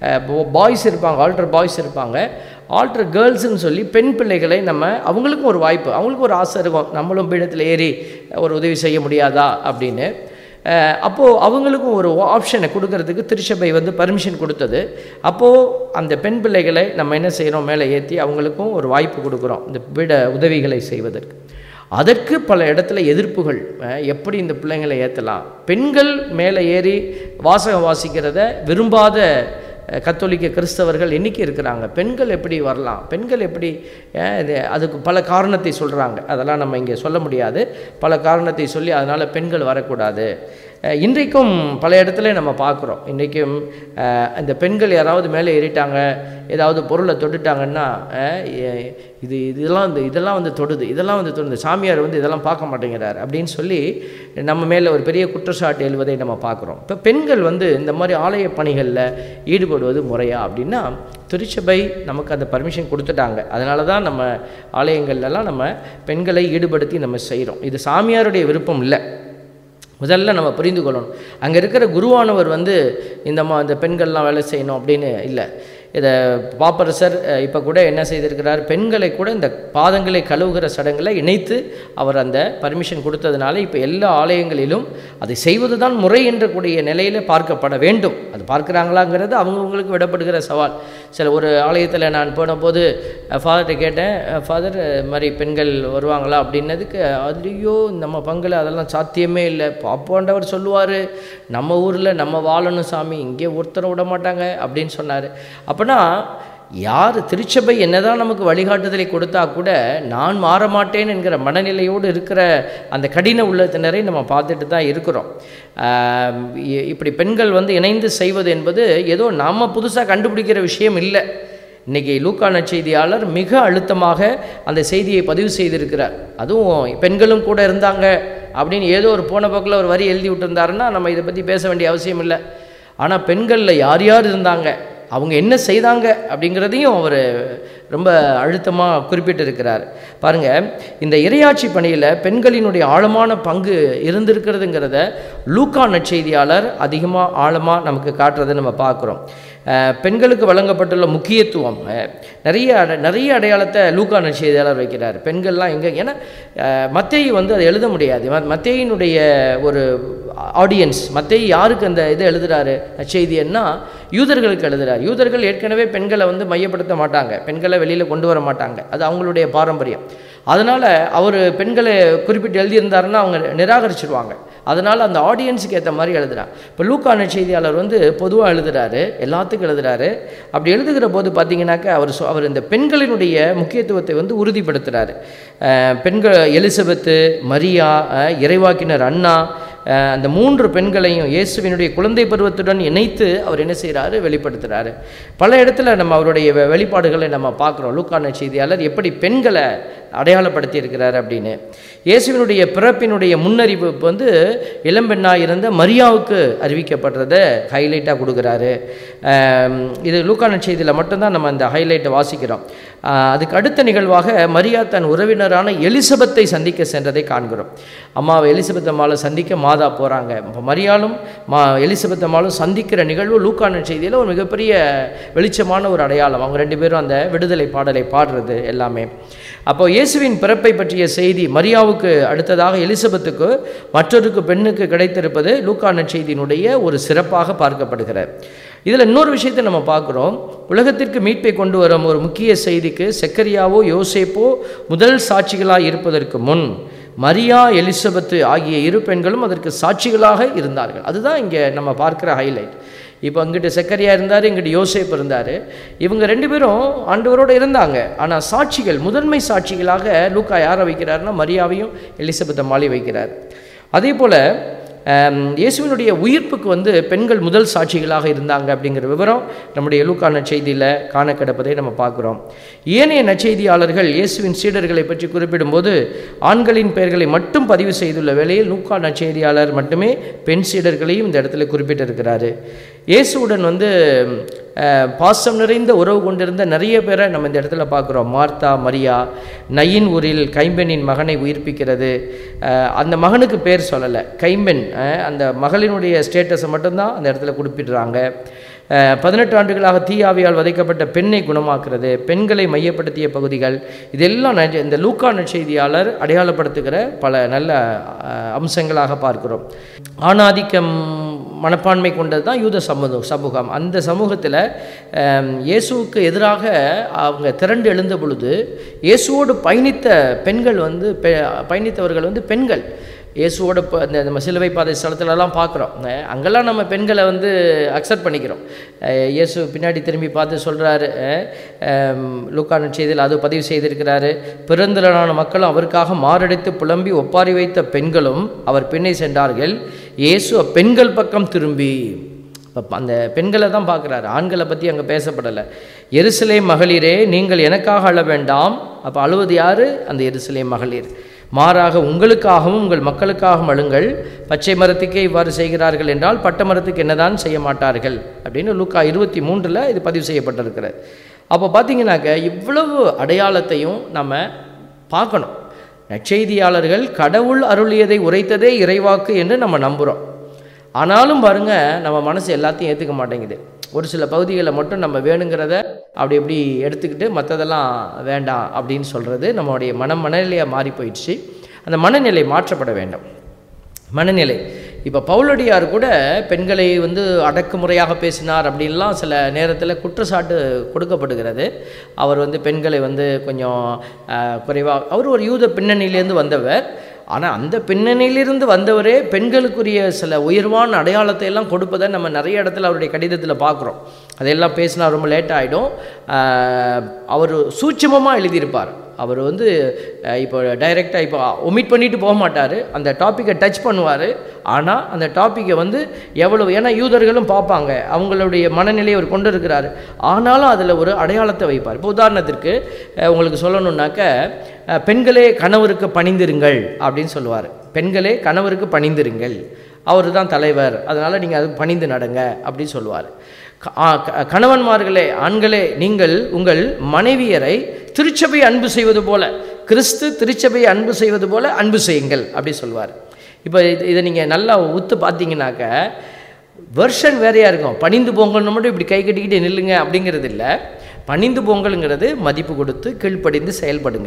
பாய்ஸ் இருப்பாங்க ஆல்டர் பாய்ஸ் இருப்பாங்க ஆல்டர் கேர்ள்ஸ்னு சொல்லி பெண் பிள்ளைகளை நம்ம அவங்களுக்கும் ஒரு வாய்ப்பு அவங்களுக்கும் ஒரு ஆசை இருக்கும் நம்மளும் பீடத்தில் ஏறி ஒரு உதவி செய்ய முடியாதா அப்படின்னு அஹ் அப்போது அவங்களுக்கும் ஒரு ஆப்ஷனை கொடுக்கறதுக்கு திருச்சபை வந்து பர்மிஷன் கொடுத்தது அப்போது அந்த பெண் பிள்ளைகளை நம்ம என்ன செய்கிறோம் மேலே ஏற்றி அவங்களுக்கும் ஒரு வாய்ப்பு கொடுக்குறோம் இந்த விட உதவிகளை செய்வதற்கு அதற்கு பல இடத்துல எதிர்ப்புகள் அஹ் எப்படி இந்த பிள்ளைங்களை ஏற்றலாம் பெண்கள் மேலே ஏறி வாசகம் வாசிக்கிறத விரும்பாத அஹ், கத்தோலிக்க கிறிஸ்தவர்கள் எண்ணிக்கை இருக்கிறாங்க பெண்கள் எப்படி வரலாம் பெண்கள் எப்படி அஹ், இது அதுக்கு பல காரணத்தை சொல்கிறாங்க அதெல்லாம் நம்ம இங்கே சொல்ல முடியாது பல காரணத்தை சொல்லி அதனால் பெண்கள் வரக்கூடாது அஹ், இன்றைக்கும் பல இடத்துல நம்ம பார்க்குறோம் இன்றைக்கும் அஹ், இந்த பெண்கள் யாராவது மேலே ஏறிட்டாங்க ஏதாவது பொருளை தொட்டுட்டாங்கன்னா அஹ், எ- இது இதெல்லாம் வந்து இதெல்லாம் வந்து தொடுது இதெல்லாம் வந்து தொடுது சாமியார் வந்து இதெல்லாம் பார்க்க மாட்டேங்கிறார் அப்படின்னு சொல்லி நம்ம மேலே ஒரு பெரிய குற்றச்சாட்டு எழுவதை நம்ம பார்க்குறோம் இப்போ பெண்கள் வந்து இந்த மாதிரி ஆலய பணிகளில் ஈடுபடுவது முறையா அப்படின்னா திருச்சபை நமக்கு அந்த பர்மிஷன் கொடுத்துட்டாங்க அதனால தான் நம்ம ஆலயங்கள்லாம் நம்ம பெண்களை ஈடுபடுத்தி நம்ம செய்கிறோம் இது சாமியாருடைய விருப்பம் இல்லை முதல்ல நம்ம புரிந்து கொள்ளணும் அங்கே இருக்கிற குருவானவர் வந்து இந்த மா இந்த பெண்கள்லாம் வேலை செய்யணும் அப்படின்னு இல்லை இதை பாப்பரசர் இப்போ கூட என்ன செய்திருக்கிறார் பெண்களை கூட இந்த பாதங்களை கழுவுகிற சடங்குல இணைத்து அவர் அந்த பர்மிஷன் கொடுத்ததுனால இப்போ எல்லா ஆலயங்களிலும் அதை செய்வது தான் முறை என்ற கூடிய நிலையில் பார்க்கப்பட வேண்டும் அது பார்க்குறாங்களாங்கிறது அவங்கவுங்களுக்கு விடப்படுகிற சவால் சில ஒரு ஆலயத்தில் நான் போனபோது ஃபாதர்கிட்ட கேட்டேன் ஃபாதர் மாதிரி பெண்கள் வருவாங்களா அப்படின்னதுக்கு அதுலேயோ நம்ம பங்கில் அதெல்லாம் சாத்தியமே இல்லை பாப்பாண்டவர் சொல்லுவார் நம்ம ஊரில் நம்ம வாழணும் சாமி இங்கே ஒருத்தரை விட மாட்டாங்க அப்படின்னு சொன்னார் அப்போனா யார் திருச்சபை என்னதான் நமக்கு வழிகாட்டுதலை கொடுத்தா கூட நான் மாற மாட்டேன் என்கிற மனநிலையோடு இருக்கிற அந்த கடின உள்ளத்தினரை நம்ம பார்த்துட்டு தான் இருக்கிறோம் ஆம், இ- இப்படி பெண்கள் வந்து இணைந்து செய்வது என்பது ஏதோ நாம் புதுசாக கண்டுபிடிக்கிற விஷயம் இல்லை இன்னைக்கு லூக்கா நற்செய்தியாளர் மிக அழுத்தமாக அந்த செய்தியை பதிவு செய்திருக்கிறார் அதுவும் பெண்களும் கூட இருந்தாங்க அப்படின்னு ஏதோ ஒரு போன போக்கில் ஒரு வரி எழுதி விட்டுருந்தாருன்னா நம்ம இதை பற்றி பேச வேண்டிய அவசியம் இல்லை ஆனால் பெண்களில் யார் யார் இருந்தாங்க அவங்க என்ன செய்தாங்க அப்படிங்கிறதையும் அவர் ரொம்ப அழுத்தமாக குறிப்பிட்டிருக்கிறார் பாருங்க இந்த இரையாட்சி பணியில் பெண்களினுடைய ஆழமான பங்கு இருந்திருக்கிறதுங்கிறத லூக்கா நற்செய்தியாளர் அதிகமாக ஆழமாக நமக்கு காட்டுறதை நம்ம பார்க்குறோம் அஹ், பெண்களுக்கு வழங்கப்பட்டுள்ள முக்கியத்துவம் அஹ், நிறைய அட- நிறைய அடையாளத்தை லூக்கா நற்செய்தியாளர் வைக்கிறார் பெண்கள்லாம் எங்கே ஏன்னா அஹ், மத்தேயு வந்து அதை எழுத முடியாது ம- மத்தேயினுடைய ஒரு ஆடியன்ஸ் மத்தேயு யாருக்கு அந்த இதை எழுதுறாரு நற்செய்தியன்னா யூதர்களுக்கு எழுதுறாரு யூதர்கள் ஏற்கனவே பெண்களை வந்து மையப்படுத்த மாட்டாங்க பெண்களை வெளியில் கொண்டு வர மாட்டாங்க அது அவங்களுடைய பாரம்பரியம் அதனால் அவர் பெண்களை குறிப்பிட்டு எழுதியிருந்தாருன்னா அவங்க நிராகரிச்சிருவாங்க அதனால் அந்த ஆடியன்ஸுக்கு ஏற்ற மாதிரி எழுதுறான் இப்போ லூக்கான செய்தியாளர் வந்து பொதுவாக எழுதுறாரு எல்லாத்துக்கும் எழுதுறாரு அப்படி எழுதுகிற போது பார்த்தீங்கன்னாக்க அவர் சொ- அவர் இந்த பெண்களினுடைய முக்கியத்துவத்தை வந்து உறுதிப்படுத்துகிறாரு பெண்கள் எலிசபெத்து மரியா அஹ், இறைவாக்கினர் அண்ணா அஹ், அந்த மூன்று பெண்களையும் இயேசுவினுடைய குழந்தை பருவத்துடன் இணைத்து அவர் என்ன செய்கிறாரு வெளிப்படுத்துகிறாரு பல இடத்துல நம்ம அவருடைய வெ- வெளிப்பாடுகளை நம்ம பார்க்குறோம் லூக்கான செய்தியாளர் எப்படி பெண்களை அடையாளப்படுத்தி இருக்கிறார் அப்படின்னு இயேசுவினுடைய பிறப்பினுடைய முன்னறிவிப்பு வந்து இளம்பெண்ணாக இருந்த மரியாவுக்கு அறிவிக்கப்படுறத ஹைலைட்டாக கொடுக்குறாரு ஆம், இது லூக்கான செய்தியில் மட்டும்தான் நம்ம அந்த ஹைலைட்டை வாசிக்கிறோம் ஆ, அதுக்கு அடுத்த நிகழ்வாக மரியா தன் உறவினரான எலிசபெத்தை சந்திக்க சென்றதை காண்கிறோம் அம்மாவை எலிசபெத் அம்மாவை சந்திக்க மாதா போகிறாங்க இப்போ மரியாளும் மா எலிசபெத் அம்மாவும் சந்திக்கிற நிகழ்வு லூக்கான செய்தியில் ஒரு மிகப்பெரிய வெளிச்சமான ஒரு அடையாளம் அவங்க ரெண்டு பேரும் அந்த விடுதலை பாடலை பாடுறது எல்லாமே அப்போ இயேசுவின் பிறப்பை பற்றிய செய்தி மரியாவுக்கு அடுத்ததாக எலிசபெத்துக்கு மற்றொருக்கு பெண்ணுக்கு கிடைத்திருப்பது லூக்கான செய்தியினுடைய ஒரு சிறப்பாக பார்க்கப்படுகிறது இதில் இன்னொரு விஷயத்தை நம்ம பார்க்குறோம் உலகத்திற்கு மீட்பை கொண்டு வரும் ஒரு முக்கிய செய்திக்கு செக்கரியாவோ யோசேப்போ முதல் சாட்சிகளாக இருப்பதற்கு முன் மரியா எலிசபெத்து ஆகிய இரு பெண்களும் அதற்கு சாட்சிகளாக இருந்தார்கள் அதுதான் இங்கே நம்ம பார்க்குற ஹைலைட் இப்போ அங்கிட்டு செக்கரியா இருந்தார் இங்கிட்டு யோசேப் இருந்தார் இவங்க ரெண்டு பேரும் ஆண்டவரோடு இருந்தாங்க ஆனால் சாட்சிகள் முதன்மை சாட்சிகளாக லூக்கா யாரை வைக்கிறாருன்னா மரியாவையும் எலிசபெத் அம்மாளி வைக்கிறார் அதே போல் ஆம், இயேசுவினுடைய உயிர்ப்புக்கு வந்து பெண்கள் முதல் சாட்சிகளாக இருந்தாங்க அப்படிங்கிற விவரம் நம்முடைய லூக்கா நற்செய்தியில் காண கிடப்பதை நம்ம பார்க்குறோம் ஏனைய நற்செய்தியாளர்கள் இயேசுவின் சீடர்களை பற்றி குறிப்பிடும்போது ஆண்களின் பெயர்களை மட்டும் பதிவு செய்துள்ள வேளையில் லூக்கா நற்செய்தியாளர் மட்டுமே பெண் சீடர்களையும் இந்த இடத்துல குறிப்பிட்டிருக்கிறாரு இயேசுவுடன் வந்து அஹ், பாசம் நிறைந்த உறவு கொண்டிருந்த நிறைய பேரை நம்ம இந்த இடத்துல பார்க்குறோம் மார்த்தா மரியா நயின் ஊரில் கைம்பெண்ணின் மகனை உயிர்ப்பிக்கிறது அஹ், அந்த மகனுக்கு பேர் சொல்லலை கைம்பெண் அஹ், அந்த மகளினுடைய ஸ்டேட்டஸை மட்டும்தான் அந்த இடத்துல குறிப்பிடுறாங்க அஹ், பதினெட்டு ஆண்டுகளாக தீயாவியால் வதைக்கப்பட்ட பெண்ணை குணமாக்குறது பெண்களை மையப்படுத்திய பகுதிகள் இதெல்லாம் ந- இந்த லூக்கா நற்செய்தியாளர் அடையாளப்படுத்துகிற பல நல்ல அஹ், அம்சங்களாக பார்க்கிறோம் ஆணாதிக்கம் மனப்பான்மை கொண்டது தான் யூத சமூகம் சமூகம் அந்த சமூகத்தில் இயேசுவுக்கு எதிராக அவங்க திரண்டு எழுந்த பொழுது இயேசுவோடு பயணித்த பெண்கள் வந்து பெ- பயணித்தவர்கள் வந்து பெண்கள் இயேசுவோட இப்போ இந்த நம்ம சிலுவை பாதை ஸ்தலத்துலலாம் பார்க்குறோம் அங்கெல்லாம் நம்ம பெண்களை வந்து அக்செப்ட் பண்ணிக்கிறோம் அஹ் இயேசு பின்னாடி திரும்பி பார்த்து சொல்கிறாரு லூக்கான செய்தியில் அது பதிவு செய்திருக்கிறாரு பிறந்திரனான மக்களும் அவருக்காக மாரடைத்து புலம்பி ஒப்பாரி வைத்த பெண்களும் அவர் பின்னே சென்றார்கள் இயேசு அப்பெண்கள் பக்கம் திரும்பி இப்போ அந்த பெண்களை தான் பார்க்குறாரு ஆண்களை பற்றி அங்கே பேசப்படலை எருசலே மகளிரே நீங்கள் எனக்காக அழ வேண்டாம் அப்போ அழுவது யார் அந்த எருசலே மகளிர் மாறாக உங்களுக்காகவும் உங்கள் மக்களுக்காகவும் அழுங்கள் பச்சை மரத்துக்கே இவ்வாறு செய்கிறார்கள் என்றால் பட்ட மரத்துக்கு என்னதான் செய்ய மாட்டார்கள் அப்படின்னு லூக்கா இருபத்தி மூன்றில் இது பதிவு செய்யப்பட்டிருக்கிறது அப்போ பார்த்தீங்கன்னாக்க இவ்வளவு அடையாளத்தையும் நம்ம பார்க்கணும் நற்செய்தியாளர்கள் கடவுள் அருளியதை உரைத்ததே இறைவாக்கு என்று நம்ம நம்புகிறோம் ஆனாலும் பாருங்க நம்ம மனசு எல்லாத்தையும் ஏற்றுக்க மாட்டேங்குது ஒரு சில பகுதிகளில் மட்டும் நம்ம வேணுங்கிறத அப்படி இப்படி எடுத்துக்கிட்டு மற்றதெல்லாம் வேண்டாம் அப்படின்னு சொல்கிறது நம்மளுடைய மனம் மனநிலையாக மாறி போயிடுச்சு அந்த மனநிலை மாற்றப்பட வேண்டும் மனநிலை இப்போ பவுலடியார் கூட பெண்களை வந்து அடக்குமுறையாக பேசினார் அப்படின்லாம் சில நேரத்தில் குற்றச்சாட்டு கொடுக்கப்படுகிறது அவர் வந்து பெண்களை வந்து கொஞ்சம் குறைவாக அவர் ஒரு யூத பின்னணியிலேருந்து வந்தவர் ஆனால் அந்த பின்னணியிலிருந்து வந்தவரே பெண்களுக்குரிய சில உயர்வான அடையாளத்தை எல்லாம் கொடுப்பதை நம்ம நிறைய இடத்துல அவருடைய கடிதத்தில் பார்க்குறோம் அதையெல்லாம் பேசினா ரொம்ப லேட் ஆகிடும் அவர் சூட்சமமாக எழுதியிருப்பார் அவர் வந்து அஹ், இப்போ டைரெக்டாக இப்போ ஒமிட் பண்ணிட்டு போக மாட்டார் அந்த டாப்பிக்கை டச் பண்ணுவார் ஆனால் அந்த டாப்பிக்கை வந்து எவ்வளவு ஏன்னா யூதர்களும் பார்ப்பாங்க அவங்களுடைய மனநிலையை அவர் கொண்டு இருக்கிறாரு ஆனாலும் அதில் ஒரு அடையாளத்தை வைப்பார் இப்போ உதாரணத்திற்கு அஹ், உங்களுக்கு சொல்லணுன்னாக்க அஹ், பெண்களே கணவருக்கு பணிந்திருங்கள் அப்படின்னு சொல்லுவார் பெண்களே கணவருக்கு பணிந்திருங்கள் அவர் தான் தலைவர் அதனால் நீங்கள் அது பணிந்து நடங்க அப்படின்னு சொல்லுவார் க- ஆ, க- கணவன்மார்களே ஆண்களே நீங்கள் உங்கள் மனைவியரை திருச்சபை அன்பு செய்வது போல கிறிஸ்து திருச்சபையை அன்பு செய்வது போல அன்பு செய்யுங்கள் அப்படி சொல்வார் இப்போ இது இதை நீங்கள் நல்லா உத்து பார்த்தீங்கன்னாக்க வெர்ஷன் வேறையாக இருக்கும் பணிந்து போங்கல்னு மட்டும் இப்படி கை கட்டிக்கிட்டு நில்லுங்க அப்படிங்கிறது இல்லை பணிந்து போங்கல்ங்கிறது மதிப்பு கொடுத்து கீழ்ப்படிந்து செயல்படுங்க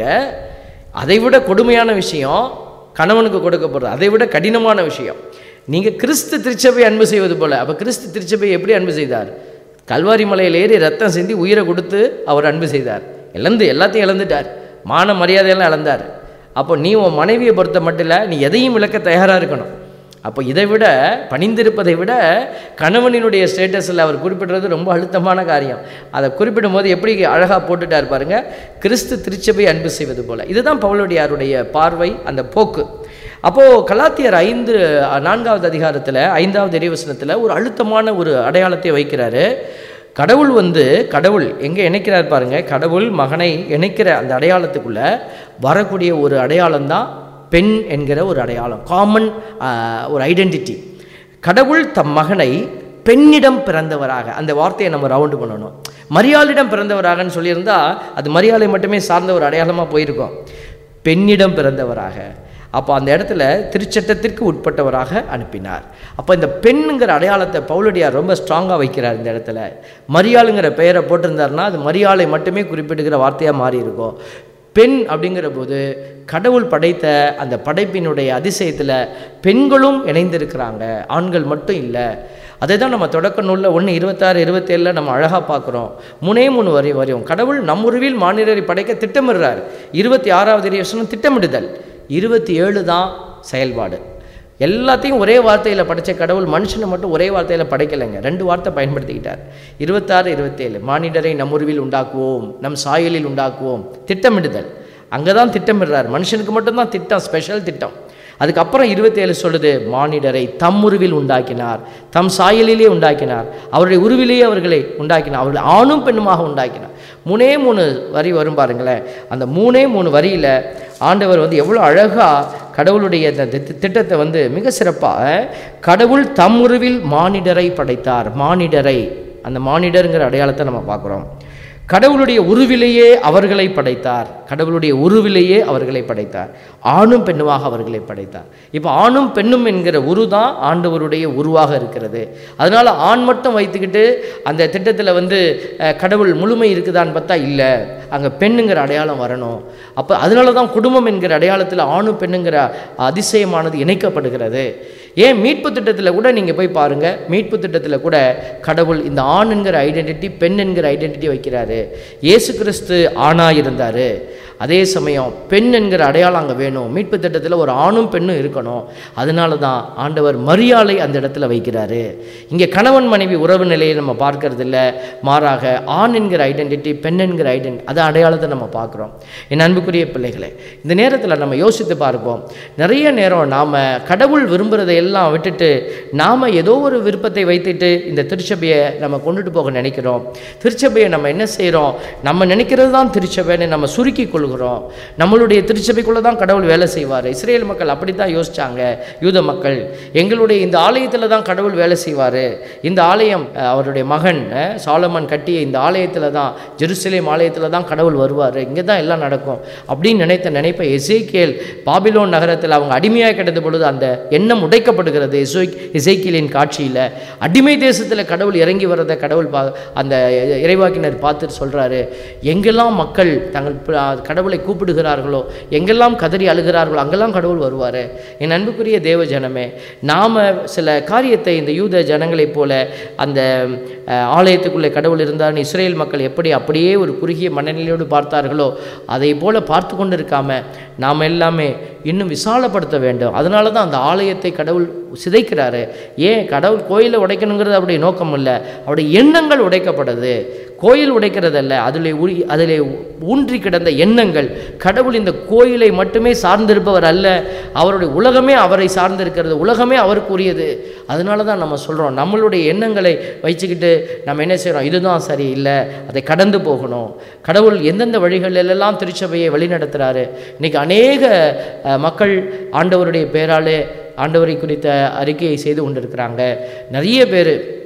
அதை விட கொடுமையான விஷயம் கணவனுக்கு கொடுக்கப்படுறது அதை விட கடினமான விஷயம் நீங்கள் கிறிஸ்து திருச்சபை அன்பு செய்வது போல அப்போ கிறிஸ்து திருச்சபை எப்படி அன்பு செய்தார் கல்வாரி மலையில் ஏறி ரத்தம் சிந்தி உயிரை கொடுத்து அவர் அன்பு செய்தார் இழந்து எல்லாத்தையும் இழந்துட்டார் மான மரியாதையெல்லாம் இழந்தார் அப்போ நீ உன் மனைவியை பொறுத்த மட்டும் இல்லை நீ எதையும் இழக்க தயாராக இருக்கணும் அப்போ இதை விட பணிந்திருப்பதை விட கணவனினுடைய ஸ்டேட்டஸில் அவர் குறிப்பிடுறது ரொம்ப அழுத்தமான காரியம் அதை குறிப்பிடும் போது எப்படி அழகாக போட்டுட்டார் பாருங்க கிறிஸ்து திருச்சபை அன்பு செய்வது போல இதுதான் பவுலடியாருடைய பார்வை அந்த போக்கு அப்போது கலாத்தியர் ஐந்து நான்காவது அதிகாரத்தில் ஐந்தாவது இறைவசனத்தில் ஒரு அழுத்தமான ஒரு அடையாளத்தை வைக்கிறாரு கடவுள் வந்து கடவுள் எங்கே இணைக்கிறார் பாருங்க கடவுள் மகனை இணைக்கிற அந்த அடையாளத்துக்குள்ள வரக்கூடிய ஒரு அடையாளம் தான் பெண் என்கிற ஒரு அடையாளம் காமன் ஒரு ஐடென்டிட்டி கடவுள் தம் மகனை பெண்ணிடம் பிறந்தவராக அந்த வார்த்தையை நம்ம ரவுண்டு பண்ணணும் மரியாளிடம் பிறந்தவராகன்னு சொல்லியிருந்தா அது மரியாதை மட்டுமே சார்ந்த ஒரு அடையாளமாக போயிருக்கோம் பெண்ணிடம் பிறந்தவராக அப்போ அந்த இடத்துல திருச்சட்டத்திற்கு உட்பட்டவராக அனுப்பினார் அப்போ இந்த பெண்ணுங்கிற அடையாளத்தை பவுலடியார் ரொம்ப ஸ்ட்ராங்காக வைக்கிறார் இந்த இடத்துல மரியாளுங்கிற பெயரை போட்டிருந்தாருன்னா அது மரியாளை மட்டுமே குறிப்பிடுகிற வார்த்தையாக மாறி இருக்கும் பெண் அப்படிங்கிற போது கடவுள் படைத்த அந்த படைப்பினுடைய அதிசயத்தில் பெண்களும் இணைந்திருக்கிறாங்க ஆண்கள் மட்டும் இல்லை அதை தான் நம்ம தொடக்க நூலில் ஒன்று இருபத்தாறு இருபத்தேழில் நம்ம அழகாக பார்க்குறோம் மூணே மூணு வரி வரையும் கடவுள் நம் உருவில் மாநிலரை படைக்க திட்டமிடுறார் இருபத்தி ஆறாவது வசனம் திட்டமிடுதல் இருபத்தி ஏழு தான் செயல்பாடு எல்லாத்தையும் ஒரே வார்த்தையில் படைச்ச கடவுள் மனுஷனை மட்டும் ஒரே வார்த்தையில் படைக்கலைங்க ரெண்டு வார்த்தை பயன்படுத்திக்கிட்டார் இருபத்தாறு இருபத்தேழு மானிடரை நம் உருவில் உண்டாக்குவோம் நம் சாயலில் உண்டாக்குவோம் திட்டமிடுதல் அங்கே தான் திட்டமிடுறார் மனுஷனுக்கு மட்டும்தான் திட்டம் ஸ்பெஷல் திட்டம் அதுக்கப்புறம் இருபத்தேழு சொல்லுது மானிடரை தம் உருவில் உண்டாக்கினார் தம் சாயலிலே உண்டாக்கினார் அவருடைய உருவிலேயே அவர்களை உண்டாக்கினார் அவர்கள் ஆணும் பெண்ணுமாக உண்டாக்கினார் மூணே மூணு வரி வரும் பாருங்களேன் அந்த மூணே மூணு வரியில் ஆண்டவர் வந்து எவ்வளோ அழகாக கடவுளுடைய இந்த திட்ட- திட்டத்தை வந்து மிக சிறப்பாக கடவுள் தம் உருவில் மானிடரை படைத்தார் மானிடரை அந்த மானிடருங்கிற அடையாளத்தை நம்ம பார்க்குறோம் கடவுளுடைய உருவிலேயே அவர்களை படைத்தார் கடவுளுடைய உருவிலேயே அவர்களை படைத்தார் ஆணும் பெண்ணுமாக அவர்களை படைத்தார் இப்போ ஆணும் பெண்ணும் என்கிற உரு தான் ஆண்டவருடைய உருவாக இருக்கிறது அதனால ஆண் மட்டும் வைத்துக்கிட்டு அந்த திட்டத்தில் வந்து அஹ், கடவுள் முழுமை இருக்குதான்னு பார்த்தா இல்லை அங்கே பெண்ணுங்கிற அடையாளம் வரணும் அப்போ அதனால தான் குடும்பம் என்கிற அடையாளத்தில் ஆணும் பெண்ணுங்கிற அதிசயமானது இணைக்கப்படுகிறது ஏன் மீட்பு திட்டத்தில் கூட நீங்கள் போய் பாருங்கள் மீட்பு திட்டத்தில் கூட கடவுள் இந்த ஆண் என்கிற ஐடென்டிட்டி பெண் என்கிற ஐடென்டிட்டி வைக்கிறாரு இயேசு கிறிஸ்து ஆணாக இருந்தார் அதே சமயம் பெண் என்கிற அடையாளம் அங்கே வேணும் மீட்பு திட்டத்தில் ஒரு ஆணும் பெண்ணும் இருக்கணும் அதனால தான் ஆண்டவர் மரியாதை அந்த இடத்துல வைக்கிறாரு இங்கே கணவன் மனைவி உறவு நிலையை நம்ம பார்க்கறது இல்ல மாறாக ஆண் என்கிற ஐடென்டிட்டி பெண் என்கிற ஐடென்டி அது அடையாளத்தை நம்ம பார்க்குறோம் என் அன்புக்குரிய பிள்ளைகளே இந்த நேரத்தில் நம்ம யோசித்து பார்ப்போம் நிறைய நேரம் நாம் கடவுள் விரும்புகிறதை எல்லாம் விட்டுட்டு நாம் ஏதோ ஒரு விருப்பத்தை வைத்துட்டு இந்த திருச்சபையை நம்ம கொண்டுட்டு போக நினைக்கிறோம் திருச்சபையை நம்ம என்ன செய்கிறோம் நம்ம நினைக்கிறது தான் திருச்சபைன்னு நம்ம சுருக்கி கொள்கிறோம் நம்மளுடைய திருச்சபைக்குள்ளே தான் கடவுள் வேலை செய்வார் இஸ்ரேல் மக்கள் அப்படி தான் யோசிச்சாங்க யூத மக்கள் எங்களுடைய இந்த ஆலயத்தில் தான் கடவுள் வேலை செய்வார் இந்த ஆலயம் அஹ், அவருடைய மகன் அஹ், சாலமன் கட்டிய இந்த ஆலயத்தில் தான் ஜெருசலேம் ஆலயத்தில் தான் கடவுள் வருவார் இங்கே தான் எல்லாம் நடக்கும் அப்படின்னு நினைத்த நினைப்பை எசேக்கியேல் பாபிலோன் நகரத்தில் அவங்க அடிமையாக கிடந்த பொழுது அந்த எண்ணம் உடைக்கப்படுகிறது எசோய் எசேக்கியலின் காட்சியில் அடிமை தேசத்தில் கடவுள் இறங்கி வரதை கடவுள் பா அந்த இறைவாக்கினர் பார்த்துட்டு சொல்கிறாரு எங்கெல்லாம் மக்கள் தங்கள் ப- கடவுளை கூப்பிடுகிறார்களோ எங்கெல்லாம் கதறி அழுகிறார்களோ அங்கெல்லாம் கடவுள் வருவார் என் அன்புக்குரிய தேவ ஜனமே நாம் சில காரியத்தை இந்த யூத ஜனங்களைப் போல அந்த அஹ், ஆலயத்துக்குள்ளே கடவுள் இருந்தார் இஸ்ரேல் மக்கள் எப்படி அப்படியே ஒரு குறுகிய மனநிலையோடு பார்த்தார்களோ அதை போல பார்த்து கொண்டு இருக்காம நாம் எல்லாமே இன்னும் விசாலப்படுத்த வேண்டும் அதனால தான் அந்த ஆலயத்தை கடவுள் சிதைக்கிறாரு ஏன் கடவுள் கோயிலை உடைக்கணுங்கிறது அவருடைய நோக்கம் இல்லை அவருடைய எண்ணங்கள் உடைக்கப்படுது கோயில் உடைக்கிறதல்ல அதில் உரி அதில் ஊன்றி கிடந்த எண்ணங்கள் கடவுள் இந்த கோயிலை மட்டுமே சார்ந்திருப்பவர் அல்ல அவருடைய உலகமே அவரை சார்ந்திருக்கிறது உலகமே அவருக்குரியது அதனால தான் நம்ம சொல்கிறோம் நம்மளுடைய எண்ணங்களை வச்சுக்கிட்டு நம்ம என்ன செய்கிறோம் இதுதான் சரி இல்லை அதை கடந்து போகணும் கடவுள் எந்தெந்த வழிகளிலெல்லாம் திருச்சபையை வழிநடத்துகிறாரு இன்னைக்கு அநேக அஹ், மக்கள் ஆண்டவருடைய பேராலே ஆண்டவரை குறித்த அறிக்கையை செய்து கொண்டிருக்கிறாங்க நிறைய பேர்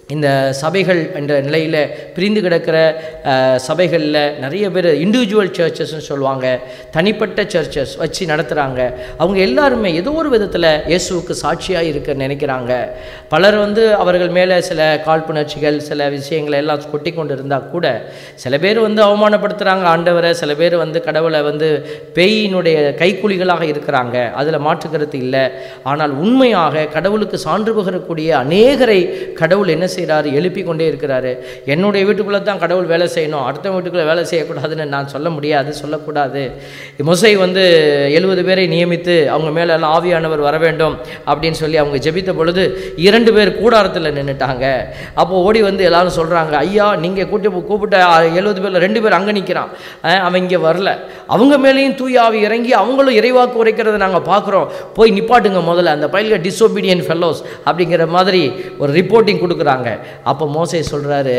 இந்த சபைகள் என்ற நிலையில் பிரிந்து கிடக்கிற சபைகளில் நிறைய பேர் இண்டிவிஜுவல் சர்ச்சஸ்ன்னு சொல்லுவாங்க தனிப்பட்ட சர்ச்சஸ் வச்சு நடத்துகிறாங்க அவங்க எல்லாருமே ஏதோ ஒரு விதத்தில் இயேசுவுக்கு சாட்சியாக இருக்க நினைக்கிறாங்க பலர் வந்து அவர்கள் மேலே சில காழ்ப்புணர்ச்சிகள் சில விஷயங்களை எல்லாம் கொட்டி கொண்டு இருந்தால் கூட சில பேர் வந்து அவமானப்படுத்துகிறாங்க ஆண்டவரை சில பேர் வந்து கடவுளை வந்து பேயினுடைய கைக்கூலிகளாக இருக்கிறாங்க அதில் மாற்றுக்கருத்து இல்லை ஆனால் உண்மையாக கடவுளுக்கு சான்று பகரக்கூடிய அநேகரை கடவுள் என்ன செய்கிறாரு எழுப்பி கொண்டே இருக்கிறாரு என்னுடைய வீட்டுக்குள்ளே தான் கடவுள் வேலை செய்யணும் அடுத்த வீட்டுக்குள்ளே வேலை செய்யக்கூடாதுன்னு நான் சொல்ல முடியாது சொல்லக்கூடாது மொசை வந்து எழுபது பேரை நியமித்து அவங்க மேலே எல்லாம் ஆவியானவர் வர வேண்டும் அப்படின்னு சொல்லி அவங்க ஜெபித்த பொழுது இரண்டு பேர் கூடாரத்தில் நின்றுட்டாங்க அப்போ ஓடி வந்து எல்லாரும் சொல்கிறாங்க ஐயா நீங்கள் கூட்டி கூப்பிட்ட எழுபது பேரில் ரெண்டு பேர் அங்கே நிற்கிறான் அவன் இங்கே வரல அவங்க மேலேயும் தூய ஆவி இறங்கி அவங்களும் இறைவாக்கு உரைக்கிறத நாங்கள் பார்க்குறோம் போய் நிப்பாட்டுங்க முதல்ல அந்த பயில்க டிசோபீடியன் ஃபெல்லோஸ் அப்படிங்கிற மாதிரி ஒரு ரிப்போர்ட்டிங் கொடுக்குறாங்க அப்போ மோசே சொல்கிறாரு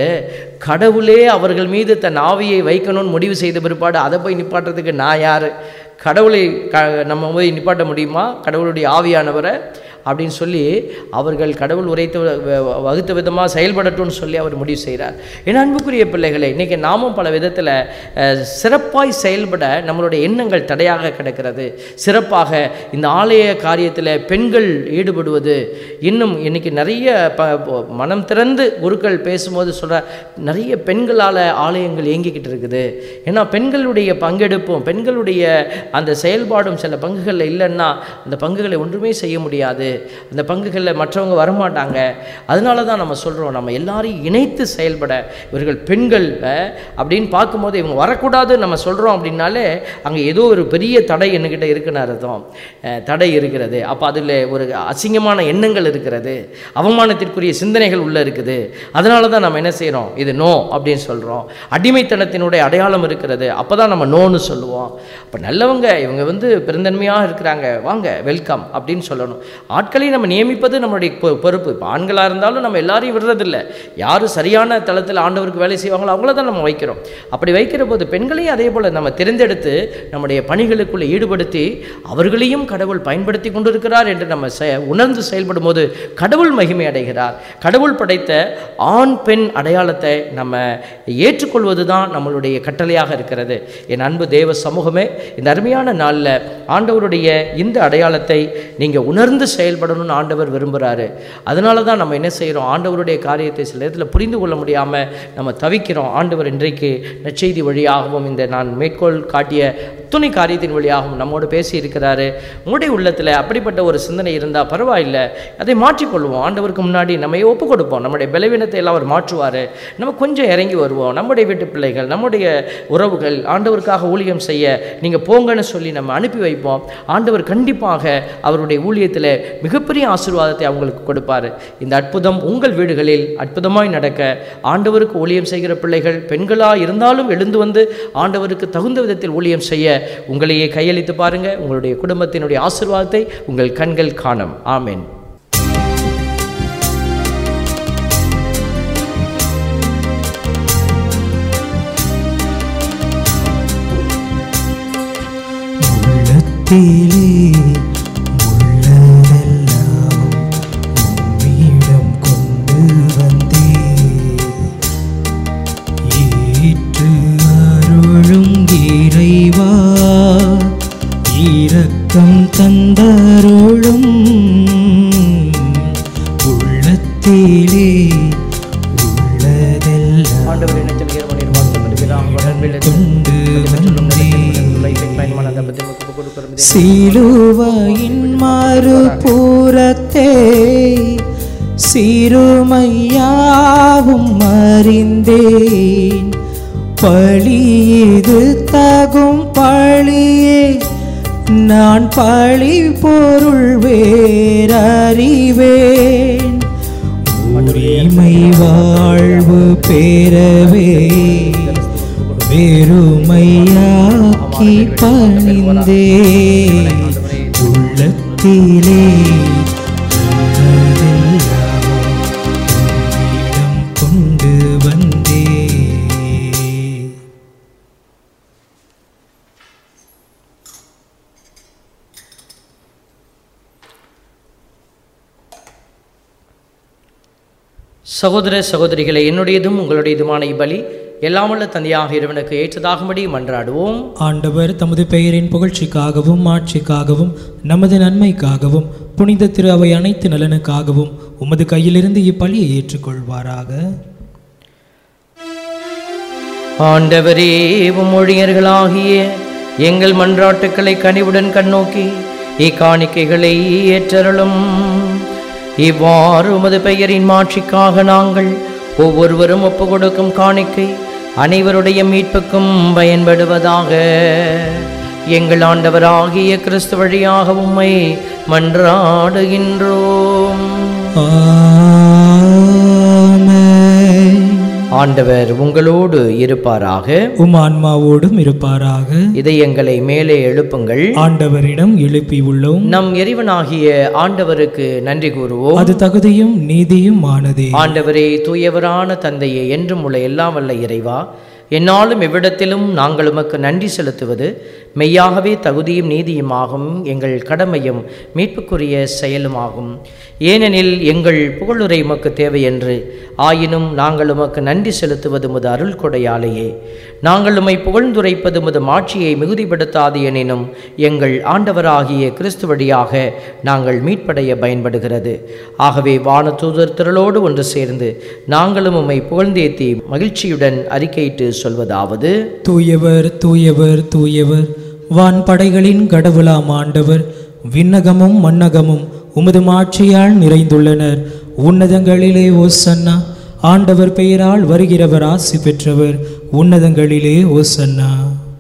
கடவுளே அவர்கள் மீது தன் ஆவியை வைக்கணும்னு முடிவு செய்த பிற்பாடு அதை போய் நிப்பாட்டுறதுக்கு நான் யார் கடவுளை க நம்ம போய் நிப்பாட்ட முடியுமா கடவுளுடைய ஆவியானவரை அப்படின்னு சொல்லி அவர்கள் கடவுள் உரைத்த வ- வகுத்த விதமாக செயல்படட்டும்னு சொல்லி அவர் முடிவு செய்கிறார் என் அன்புக்குரிய பிள்ளைகளை இன்றைக்கி நாமும் பல விதத்தில் சிறப்பாய் செயல்பட நம்மளுடைய எண்ணங்கள் தடையாக கிடக்கிறது சிறப்பாக இந்த ஆலய காரியத்தில் பெண்கள் ஈடுபடுவது இன்னும் இன்னைக்கு நிறைய ப ப- மனம் திறந்து குருக்கள் பேசும்போது சொல்கிற நிறைய பெண்களால் ஆலயங்கள் இயங்கிக்கிட்டு இருக்குது ஏன்னா பெண்களுடைய பங்கெடுப்பும் பெண்களுடைய அந்த செயல்பாடும் சில பங்குகளில் இல்லைன்னா அந்த பங்குகளை ஒன்றுமே செய்ய முடியாது அந்த பங்குகளில் மற்றவங்க வரமாட்டாங்க அதனால தான் நம்ம சொல்கிறோம் நம்ம எல்லாரையும் இணைத்து செயல்பட இவர்கள் பெண்கள் அஹ், அப்படின்னு பார்க்கும்போது இவங்க வரக்கூடாது நம்ம சொல்கிறோம் அப்படின்னாலே அங்கே ஏதோ ஒரு பெரிய தடை என்கிட்ட இருக்குன்னு அர்த்தம் அஹ், தடை இருக்கிறது அப்போ அதில் ஒரு அசிங்கமான எண்ணங்கள் இருக்கிறது அவமானத்திற்குரிய சிந்தனைகள் உள்ளே இருக்குது அதனால தான் நம்ம என்ன செய்கிறோம் இது நோ அப்படின்னு சொல்கிறோம் அடிமைத்தனத்தினுடைய அடையாளம் இருக்கிறது அப்போ தான் நம்ம நோன்னு சொல்லுவோம் அப்போ நல்லவங்க இவங்க வந்து பெருந்தன்மையாக இருக்கிறாங்க வாங்க வெல்கம் அப்படின்னு சொல்லணும் ஆட்களையும் நம்ம நியமிப்பது நம்மளுடைய பொ- பொறுப்பு இப்போ ஆண்களாக இருந்தாலும் நம்ம எல்லாரையும் விடுறதில்ல யார் சரியான தளத்தில் ஆண்டவருக்கு வேலை செய்வாங்களோ அவங்கள தான் நம்ம வைக்கிறோம் அப்படி வைக்கிற போது பெண்களையும் அதே போல் நம்ம தேர்ந்தெடுத்து நம்முடைய பணிகளுக்குள்ளே ஈடுபடுத்தி அவர்களையும் கடவுள் பயன்படுத்தி கொண்டிருக்கிறார் என்று நம்ம செ உணர்ந்து செயல்படும் போது கடவுள் மகிமை அடைகிறார் கடவுள் படைத்த ஆண் பெண் அடையாளத்தை நம்ம ஏற்றுக்கொள்வது தான் நம்மளுடைய கட்டளையாக இருக்கிறது என் அன்பு தேவ சமூகமே இந்த அருமையான நாளில் ஆண்டவருடைய இந்த அடையாளத்தை நீங்கள் உணர்ந்து செயல்படணும்னு ஆண்டவர் விரும்புகிறாரு அதனால தான் நம்ம என்ன செய்கிறோம் ஆண்டவருடைய காரியத்தை சில நேரத்தில் புரிந்து கொள்ள முடியாமல் நம்ம தவிக்கிறோம் ஆண்டவர் இன்றைக்கு நற்செய்தி வழியாகவும் இந்த நான் மேற்கோள் காட்டிய துணை காரியத்தின் வழியாகவும் நம்மோடு பேசி இருக்கிறாரு உங்களுடைய உள்ளத்தில் அப்படிப்பட்ட ஒரு சிந்தனை இருந்தால் பரவாயில்லை அதை மாற்றிக்கொள்வோம் ஆண்டவருக்கு முன்னாடி நம்ம ஒப்பு கொடுப்போம் நம்முடைய பலவீனத்தை எல்லாம் அவர் மாற்றுவார் நம்ம கொஞ்சம் இறங்கி வருவோம் நம்முடைய வீட்டு பிள்ளைகள் நம்முடைய உறவுகள் ஆண்டவருக்காக ஊழியம் செய்ய நீங்கள் போங்கன்னு சொல்லி நம்ம அனுப்பி வைப்போம் ஆண்டவர் கண்டிப்பாக அவருடைய ஊழியத்தில் மிகப்பெரிய ஆசீர்வாதத்தை அவங்களுக்கு கொடுப்பார் இந்த அற்புதம் உங்கள் வீடுகளில் அற்புதமாய் நடக்க ஆண்டவருக்கு ஊழியம் செய்கிற பிள்ளைகள் பெண்களாக இருந்தாலும் எழுந்து வந்து ஆண்டவருக்கு தகுந்த விதத்தில் ஊழியம் செய்ய உங்களையே கையளித்து பாருங்க உங்களுடைய குடும்பத்தினுடைய ஆசீர்வாதத்தை உங்கள் கண்கள் காணும் ஆமென் உள்ளத்திலே உள்ளதெல்லாம் உம்மிடம் கொண்டு வந்தே ஏற்று அருளும் இறைவா இரக்கம் தந்தருளும் உள்ளத்திலே உள்ளதெல்லாம் ஆண்டவர் என்ன சொல்கிறோம் நிர்வாகம் கொண்டு சிலுவையின் மறுபுறத்தே சிறுமையாவும் அறிந்தேன் பழியது தகும் பழியே நான் பழி பொருள் வேறறிவேன் உரிமை வாழ்வு பெறவே வெறுமையாக்கி பணிந்தே உள்ளத்திலே உள்ளதெல்லாம் உம்மிடம் கொண்டு வந்தே சகோதர சகோதரிகளை என்னுடையதும் உங்களுடையதுமான இப்பலி எல்லாமுள்ள தந்தையாக இறைவனுக்கு ஏற்றதாகும்படி மன்றாடுவோம் ஆண்டவர் தமது பெயரின் புகழ்ச்சிக்காகவும் ஆட்சிக்காகவும் நமது நன்மைக்காகவும் புனித திரு அவை அனைத்து நலனுக்காகவும் உமது கையிலிருந்து இப்பலியை ஏற்றுக்கொள்வாராக ஆண்டவரே உம் ஊழியர்களாகிய எங்கள் மன்றாட்டுக்களை கனிவுடன் கண்ணோக்கி இக்காணிக்கைகளை ஏற்றருளும் இவ்வாறு உமது பெயரின் மாட்சிக்காக நாங்கள் ஒவ்வொருவரும் ஒப்பு கொடுக்கும் காணிக்கை அனைவருடைய மீட்புக்கும் பயன்படுவதாக எங்கள் ஆண்டவராகிய கிறிஸ்து வழியாக உம்மை மன்றாடுகின்றோம் ஆமென். ஆண்டவர் உங்களோடு இருப்பாராக உம் ஆன்மாவோடும் இருப்பாராக இதயங்களை மேலே எழுப்புங்கள் ஆண்டவரிடம் எழுப்பி உள்ளோம் நம் இறைவனாகிய ஆண்டவருக்கு நன்றி கூறுவோம் அது தகுதியும் நீதியும் ஆனதே ஆண்டவரே தூயவரான தந்தையே என்றும் உள்ள எல்லாம் வல்ல இறைவா என்னாலும் எவ்விடத்திலும் நாங்கள் உமக்கு நன்றி செலுத்துவது மெய்யாகவே தகுதியும் நீதியுமாகும் எங்கள் கடமையும் மீட்புக்குரிய செயலுமாகும் ஏனெனில் எங்கள் புகழுரை உமக்கு தேவை என்று ஆயினும் நாங்கள் உமக்கு நன்றி செலுத்துவது முது அருள் கொடையாலேயே நாங்கள் உம்மை புகழ்ந்துரைப்பது முது மாட்சியை மிகுதிப்படுத்தாது எனினும் எங்கள் ஆண்டவராகிய கிறிஸ்து வழியாக நாங்கள் மீட்படைய பயன்படுகிறது ஆகவே வானதூதர் திரளோடு ஒன்று சேர்ந்து நாங்களும் உம்மை புகழ்ந்தேத்தி மகிழ்ச்சியுடன் அறிக்கையிட்டு சொல்வதாவது தூயவர் தூயவர் தூயவர் வான் படைகளின் கடவுளாம் ஆண்டவர் விண்ணகமும் மண்ணகமும் உமது மாட்சியால் நிறைந்துள்ளனர் உன்னதங்களிலே ஓசன்னா ஆண்டவர் பெயரால் வருகிறவர் ஆசி பெற்றவர் உன்னதங்களிலே ஓசன்னா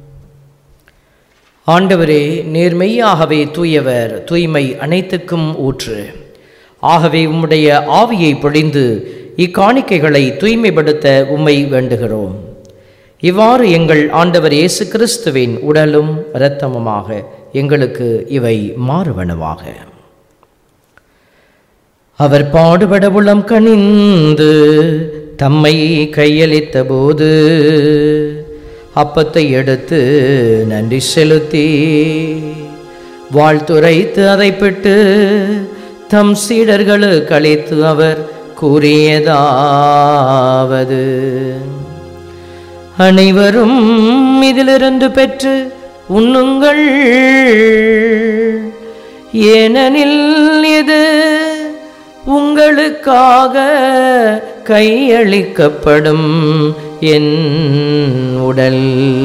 ஆண்டவரே நேர்மையாகவே தூயவர் தூய்மை அனைத்துக்கும் ஊற்று ஆகவே உம்முடைய ஆவியை பொழிந்து இக்காணிக்கைகளை தூய்மைப்படுத்த உம்மை வேண்டுகிறோம் இவ்வாறு எங்கள் ஆண்டவர் இயேசு கிறிஸ்துவின் உடலும் இரத்தமுமாக எங்களுக்கு இவை மாறுவனவாக அவர் பாடுபட உளம் கனிந்து தம்மை கையளித்த போது அப்பத்தை எடுத்து நன்றி செலுத்தி வாழ்த்துரைத்து அதை பெற்று தம் சீடர்களுக்கு அளித்து அவர் கூறியதாவது அனைவரும் இதிலிருந்து பெற்று உண்ணுங்கள் ஏனெனில் இது உங்களுக்காக கையளிக்கப்படும் என் உடல்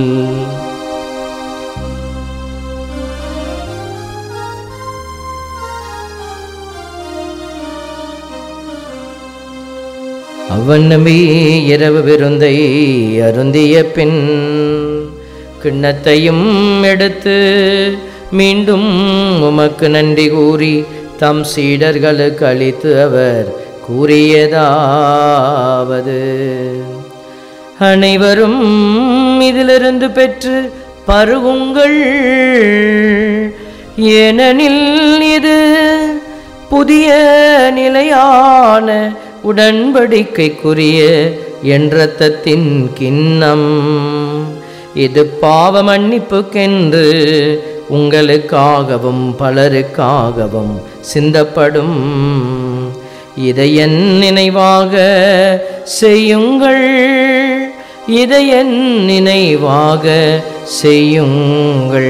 அவ்வண்ணமே இரவு விருந்தை அருந்திய பின் கிண்ணத்தையும் எடுத்து மீண்டும் உமக்கு நன்றி கூறி தம் சீடர்களுக்கு அளித்து அவர் கூறியதாவது அனைவரும் இதிலிருந்து பெற்று பருகுங்கள் ஏனெனில் இது புதிய நிலையான உடன்படிக்கைக்குரிய என் இரத்தத்தின் கிண்ணம் இது பாவ மன்னிப்புக்கென்று உங்களுக்காகவும் பலருக்காகவும் சிந்தப்படும் இதை என் நினைவாக செய்யுங்கள் இதை என் நினைவாக செய்யுங்கள்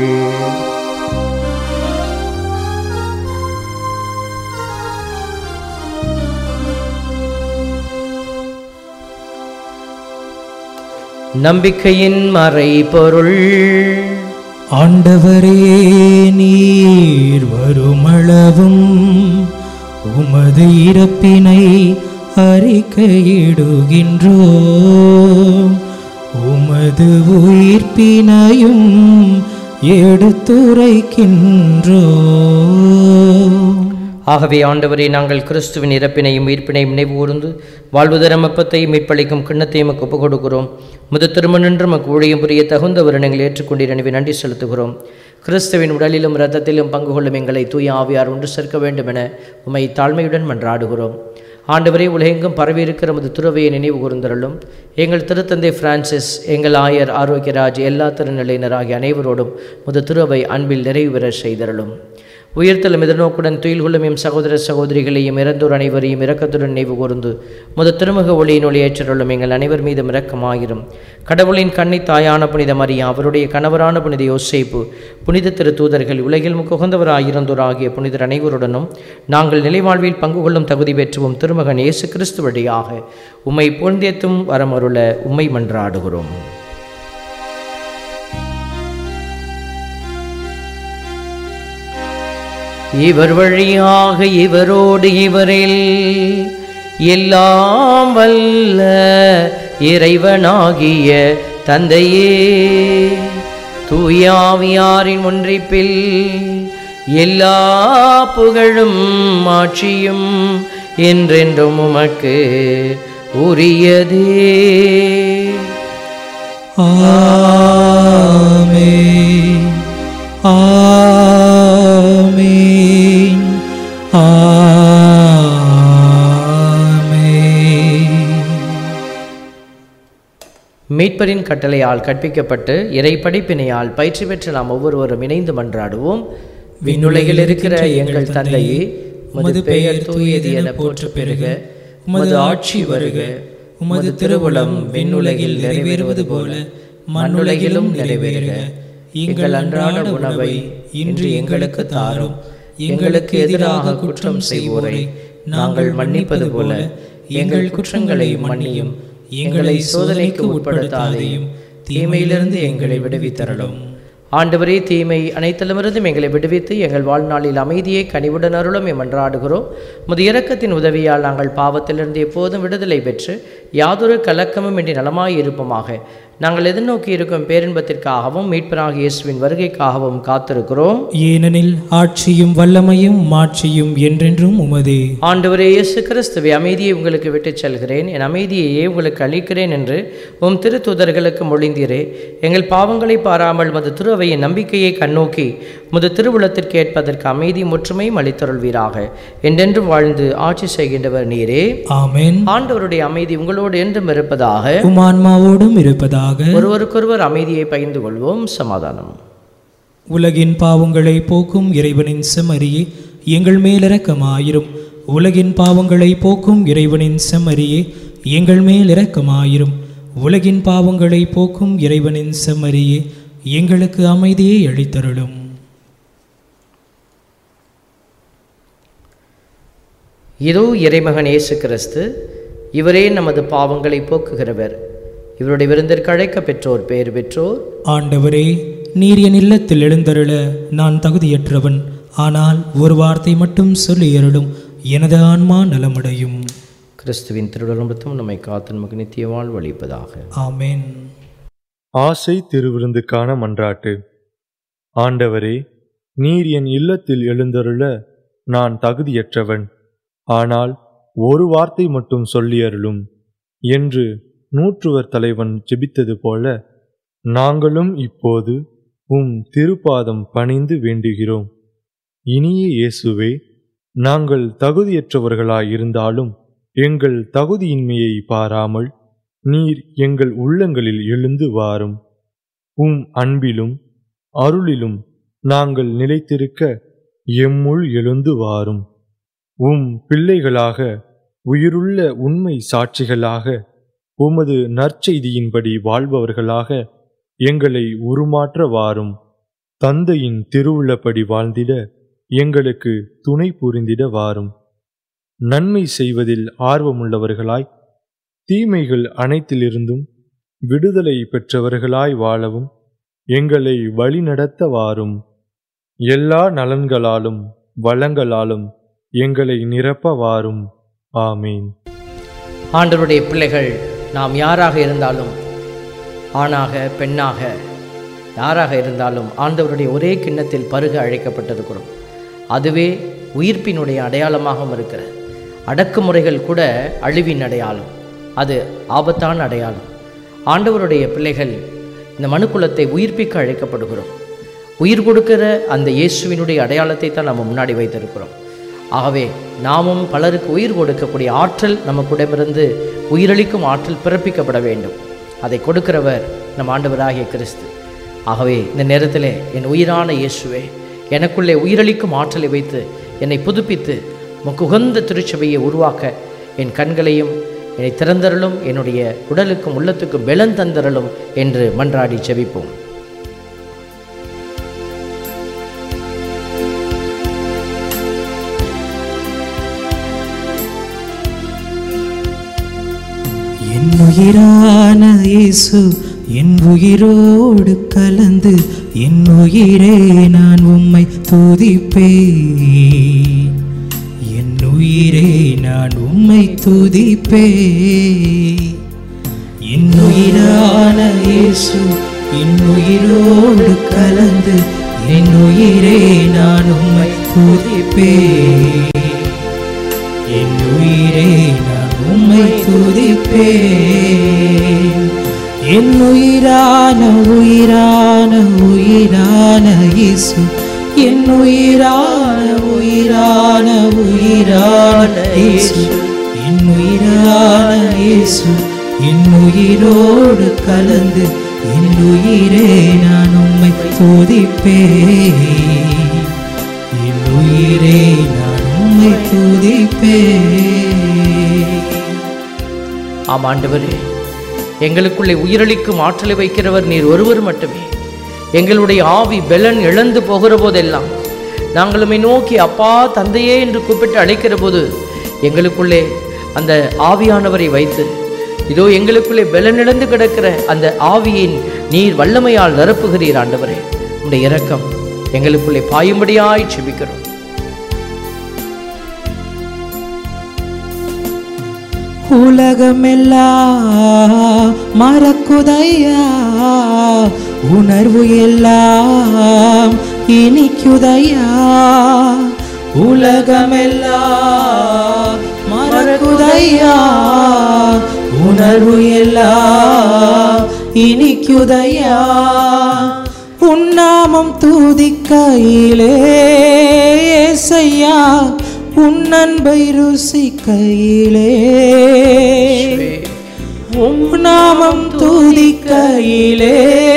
நம்பிக்கையின் மறைபொருள் ஆண்டவரே நீர் வருமளவும் உமது இறப்பினை அறிக்கையிடுகின்றோம் உமது உயிர்ப்பினையும் எடுத்துரைக்கின்றோம் ஆகவே ஆண்டவரே நாங்கள் கிறிஸ்துவின் இறப்பினையும் உயிர்ப்பினையும் நினைவு கூர்ந்து வாழ்வுதரம் அப்பத்தையும் மீட்பளிக்கும் கிண்ணத்தையும் உமக்கு ஒப்புக் கொடுக்கிறோம் முது திருமணன்று மக்கு ஊழியம் புரிய தகுந்த வருணங்களை ஏற்றுக்கொண்டீர் எனவே நன்றி செலுத்துகிறோம் கிறிஸ்துவின் உடலிலும் இரத்தத்திலும் பங்கு கொள்ளும் எங்களை தூய ஆவியார் ஒன்று சேர்க்க வேண்டும் என உம்மை தாழ்மையுடன் மன்றாடுகிறோம் ஆண்டவரே உலகெங்கும் பரவியிருக்கிற முது துறவையை நினைவு கூர்ந்தருளும் எங்கள் திருத்தந்தை பிரான்சிஸ் எங்கள் ஆயர் ஆரோக்கியராஜ் எல்லா திருநிலையினர் ஆகிய அனைவரோடும் முது துறவை அன்பில் நிறைவு பெற செய்தருளும் உயிர்த்தலும் எதிர்நோக்குடன் துயில் கொள்ளும் எம் சகோதர சகோதரிகளையும் இறந்தோர் அனைவரையும் இரக்கத்துடன் நினைவு கூர்ந்து முத திருமுக ஒளியின் ஒளி ஏற்றருளும் எங்கள் அனைவர் மீதும் இரக்கமாயிரும் கடவுளின் கன்னி தாயான புனித மரியா அவருடைய கணவரான புனித யோசேப்பு புனித திரு தூதர்கள் உலகில் முகுந்தவராயிருந்தோர் ஆகிய புனிதர் அனைவருடனும் நாங்கள் நிலைவாழ்வில் பங்கு கொள்ளும் தகுதி பெற்றுவோம் திருமகன் இயேசு கிறிஸ்து வழியாக உம்மை புகழ்ந்தேத்தும் வரமருள உம்மை மன்றாடுகிறோம் இவர் வழியாக இவரோடு இவரில் எல்லாம் வல்ல இறைவனாகிய தந்தையே தூயாவியாரின் ஒன்றிப்பில் எல்லா புகழும் ஆட்சியும் என்றென்றும் உமக்கு உரியதே ஆமென் ஆமென் ஆமென் மீட்பரின் கட்டளையால் கற்பிக்கப்பட்டு இறை படிப்பினையால் பயிற்சி பெற்று நாம் ஒவ்வொருவரும் இணைந்து மன்றாடுவோம் விண்ணுலகில் இருக்கிற எங்கள் தந்தையே உமது பெயர் தூயது என போற்று பெருக உமது ஆட்சி வருக உமது திருவுளம் விண்ணுலகில் நிறைவேறுவது போல மண்ணுலகிலும் நிறைவேறுக எங்கள் அன்றாட உணவை இன்று எங்களுக்கு தாரும் எங்களுக்கு எதிராக குற்றம் செய்வோரை நாங்கள் மன்னிப்பது போல எங்கள் குற்றங்களை மன்னியும் எங்களை சோதனைக்கு உட்படுத்தாதையும் தீமையிலிருந்து எங்களை விடுவித்தரலும் ஆண்டவரே தீமை அனைத்திலுமிருந்தும் எங்களை விடுவித்து எங்கள் வாழ்நாளில் அமைதியை கனிவுடன் அருளும் எமன்றாடுகிறோம் முது இரக்கத்தின் உதவியால் நாங்கள் பாவத்திலிருந்து எப்போதும் விடுதலை பெற்று யாதொரு கலக்கமும் இன்றி நலமாய் இருப்போமாக நாங்கள் எதிர்நோக்கி இருக்கும் பேரின்பத்திற்காகவும் மீட்பராக இயேசுவின் வருகைக்காகவும் காத்திருக்கிறோம் ஏனெனில் ஆட்சியும் வல்லமையும் மாட்சியும் என்றென்றும் உமதே ஆண்டவரே இயேசு கிறிஸ்துவை அமைதியை உங்களுக்கு விட்டுச் செல்கிறேன் என் அமைதியையே உங்களுக்கு அளிக்கிறேன் என்று உம் திருத்தூதர்களுக்கு மொழிந்தீரே எங்கள் பாவங்களை பாராமல் மது திருவையின் நம்பிக்கையை கண்ணோக்கி முது திருவுளத்திற்கு ஏற்பதற்கு அமைதி முற்றுமையும் அளித்தருள்வீராக என்றென்றும் வாழ்ந்து ஆட்சி செய்கின்றவர் நீரே ஆமென் ஆண்டவருடைய அமைதி உங்களோடு என்றும் இருப்பதாக உம் ஆன்மாவோடும் இருப்பதாக ஒருவருக்கொருவர் அமைதியை பகிர்ந்து கொள்வோம் சமாதானம் உலகின் பாவங்களை போக்கும் இறைவனின் செம்மறியே எங்கள் மேலிரக்கமாயிரும் உலகின் பாவங்களை போக்கும் இறைவனின் செம்மறியே எங்கள் மேலிரக்கமாயிரும் உலகின் பாவங்களை போக்கும் இறைவனின் செம்மறியே எங்களுக்கு அமைதியை அளித்தருளும் இதோ இறைமகன் இயேசு கிறிஸ்து இவரே நமது பாவங்களை போக்குகிறவர் இவருடைய விருந்திற்கு அழைக்க பெற்றோர் பேர் பெற்றோர் ஆண்டவரே நீர் என் இல்லத்தில் எழுந்தருள நான் தகுதியற்றவன் ஆனால் ஒரு வார்த்தை மட்டும் சொல்லி அருளும் எனது ஆன்மா நலமடையும் கிறிஸ்துவின் திருடலும் நம்மை காத்து நமக்கு நித்திய வாழ்வு அளிப்பதாக ஆமென் ஆசை திருவிருந்துக்கான மன்றாட்டு ஆண்டவரே நீர் என் இல்லத்தில் எழுந்தருள நான் தகுதியற்றவன் ஆனால் ஒரு வார்த்தை மட்டும் சொல்லி அருளும் என்று நூற்றுவர் தலைவன் ஜெபித்தது போல நாங்களும் இப்போது உம் திருப்பாதம் பணிந்து வேண்டுகிறோம் இனிய இயேசுவே நாங்கள் தகுதியற்றவர்களாயிருந்தாலும் எங்கள் தகுதியின்மையை பாராமல் நீர் எங்கள் உள்ளங்களில் எழுந்து வாரும் உம் அன்பிலும் அருளிலும் நாங்கள் நிலைத்திருக்க எம்முள் எழுந்து வாரும் உம் பிள்ளைகளாக உயிருள்ள உண்மை சாட்சிகளாக உமது நற்செய்தியின்படி வாழ்பவர்களாக எங்களை உருமாற்ற வாரும் தந்தையின் திருவுள்ளப்படி வாழ்ந்திட எங்களுக்கு துணை புரிந்திட வாரும் நன்மை செய்வதில் ஆர்வமுள்ளவர்களாய் தீமைகள் அனைத்திலிருந்தும் விடுதலை பெற்றவர்களாய் வாழவும் எங்களை வழிநடத்த வாரும் எல்லா நலன்களாலும் வளங்களாலும் எங்களை நிரப்ப வாரும் ஆமீன் ஆண்டவருடைய பிள்ளைகள் நாம் யாராக இருந்தாலும் ஆணாக பெண்ணாக யாராக இருந்தாலும் ஆண்டவருடைய ஒரே கிண்ணத்தில் பருக அழைக்கப்பட்டிருக்கிறோம் அதுவே உயிர்ப்பினுடைய அடையாளமாகவும் இருக்கிறது அடக்குமுறைகள் கூட அழிவின் அடையாளம் அது ஆபத்தான அடையாளம் ஆண்டவருடைய பிள்ளைகள் இந்த மனுக்குலத்தை உயிர்ப்பிக்க அழைக்கப்படுகிறோம் உயிர் கொடுக்கிற அந்த இயேசுவினுடைய அடையாளத்தை தான் நம்ம முன்னாடி வைத்திருக்கிறோம் ஆகவே நாமும் பலருக்கு உயிர் கொடுக்கக்கூடிய ஆற்றல் நமக்குடமிருந்து உயிரளிக்கும் ஆற்றல் பிறப்பிக்கப்பட வேண்டும் அதை கொடுக்கிறவர் நம் ஆண்டவராகிய கிறிஸ்து ஆகவே இந்த நேரத்தில் என் உயிரான இயேசுவே எனக்குள்ளே உயிரளிக்கும் ஆற்றலை வைத்து என்னை புதுப்பித்து முக்குகந்த திருச்சபையை உருவாக்க என் கண்களையும் என்னை திறந்தருளும் என்னுடைய உடலுக்கும் உள்ளத்துக்கும் பெலன் தந்தருளும் என்று மன்றாடி ஜெபிப்போம் என் உயிரான இயேசு என் உயிரோடு கலந்து என் உயிரே நான் உம்மை துதிப்பேன் என் உயிரே நான் உம்மை துதிப்பேன் என் உயிரான இயேசு என் உயிரோடு கலந்து என் உயிரே நான் உம்மை துதிப்பேன் என் உயிரே நான் உம்மை துதிப்பேன் என் உயிரான உயிரான உயிரான இயேசு என் உயிரான உயிரான உயிரான இயேசு என் உயிரான இயேசு என் உயிரோடு கலந்து என் உயிரே நான் உம்மை துதிப்பேன் என் உயிரே நான் உம்மை துதிப்பேன் ஆம் ஆண்டவரே எங்களுக்குள்ளே உயிரளிக்கும் ஆற்றலை வைக்கிறவர் நீர் ஒருவர் மட்டுமே எங்களுடைய ஆவி பெலன் இழந்து போகிற போதெல்லாம் நாங்கள் உம்மை நோக்கி அப்பா தந்தையே என்று கூப்பிட்டு அழைக்கிற போது எங்களுக்குள்ளே அந்த ஆவியானவரை வைத்து இதோ எங்களுக்குள்ளே பெலன் இழந்து கிடக்கிற அந்த ஆவியின் நீர் வல்லமையால் நிரப்புகிறீர் ஆண்டவரே உடைய இரக்கம் எங்களுக்குள்ளே பாயும்படியாய் செபிக்கிறோம் உலகமெல்லாம் மறக்குதையா உணர்வு எல்லாம் இனிக்குதையா உலகமெல்லாம் மறக்குதையா உணர்வு எல்லாம் இனிக்குதையா உன்னாமம் தூதிக்கையிலே ஏசையா உன் அன்பை ருசிக்கையிலே உம் நாமம் தூதிக்கையிலே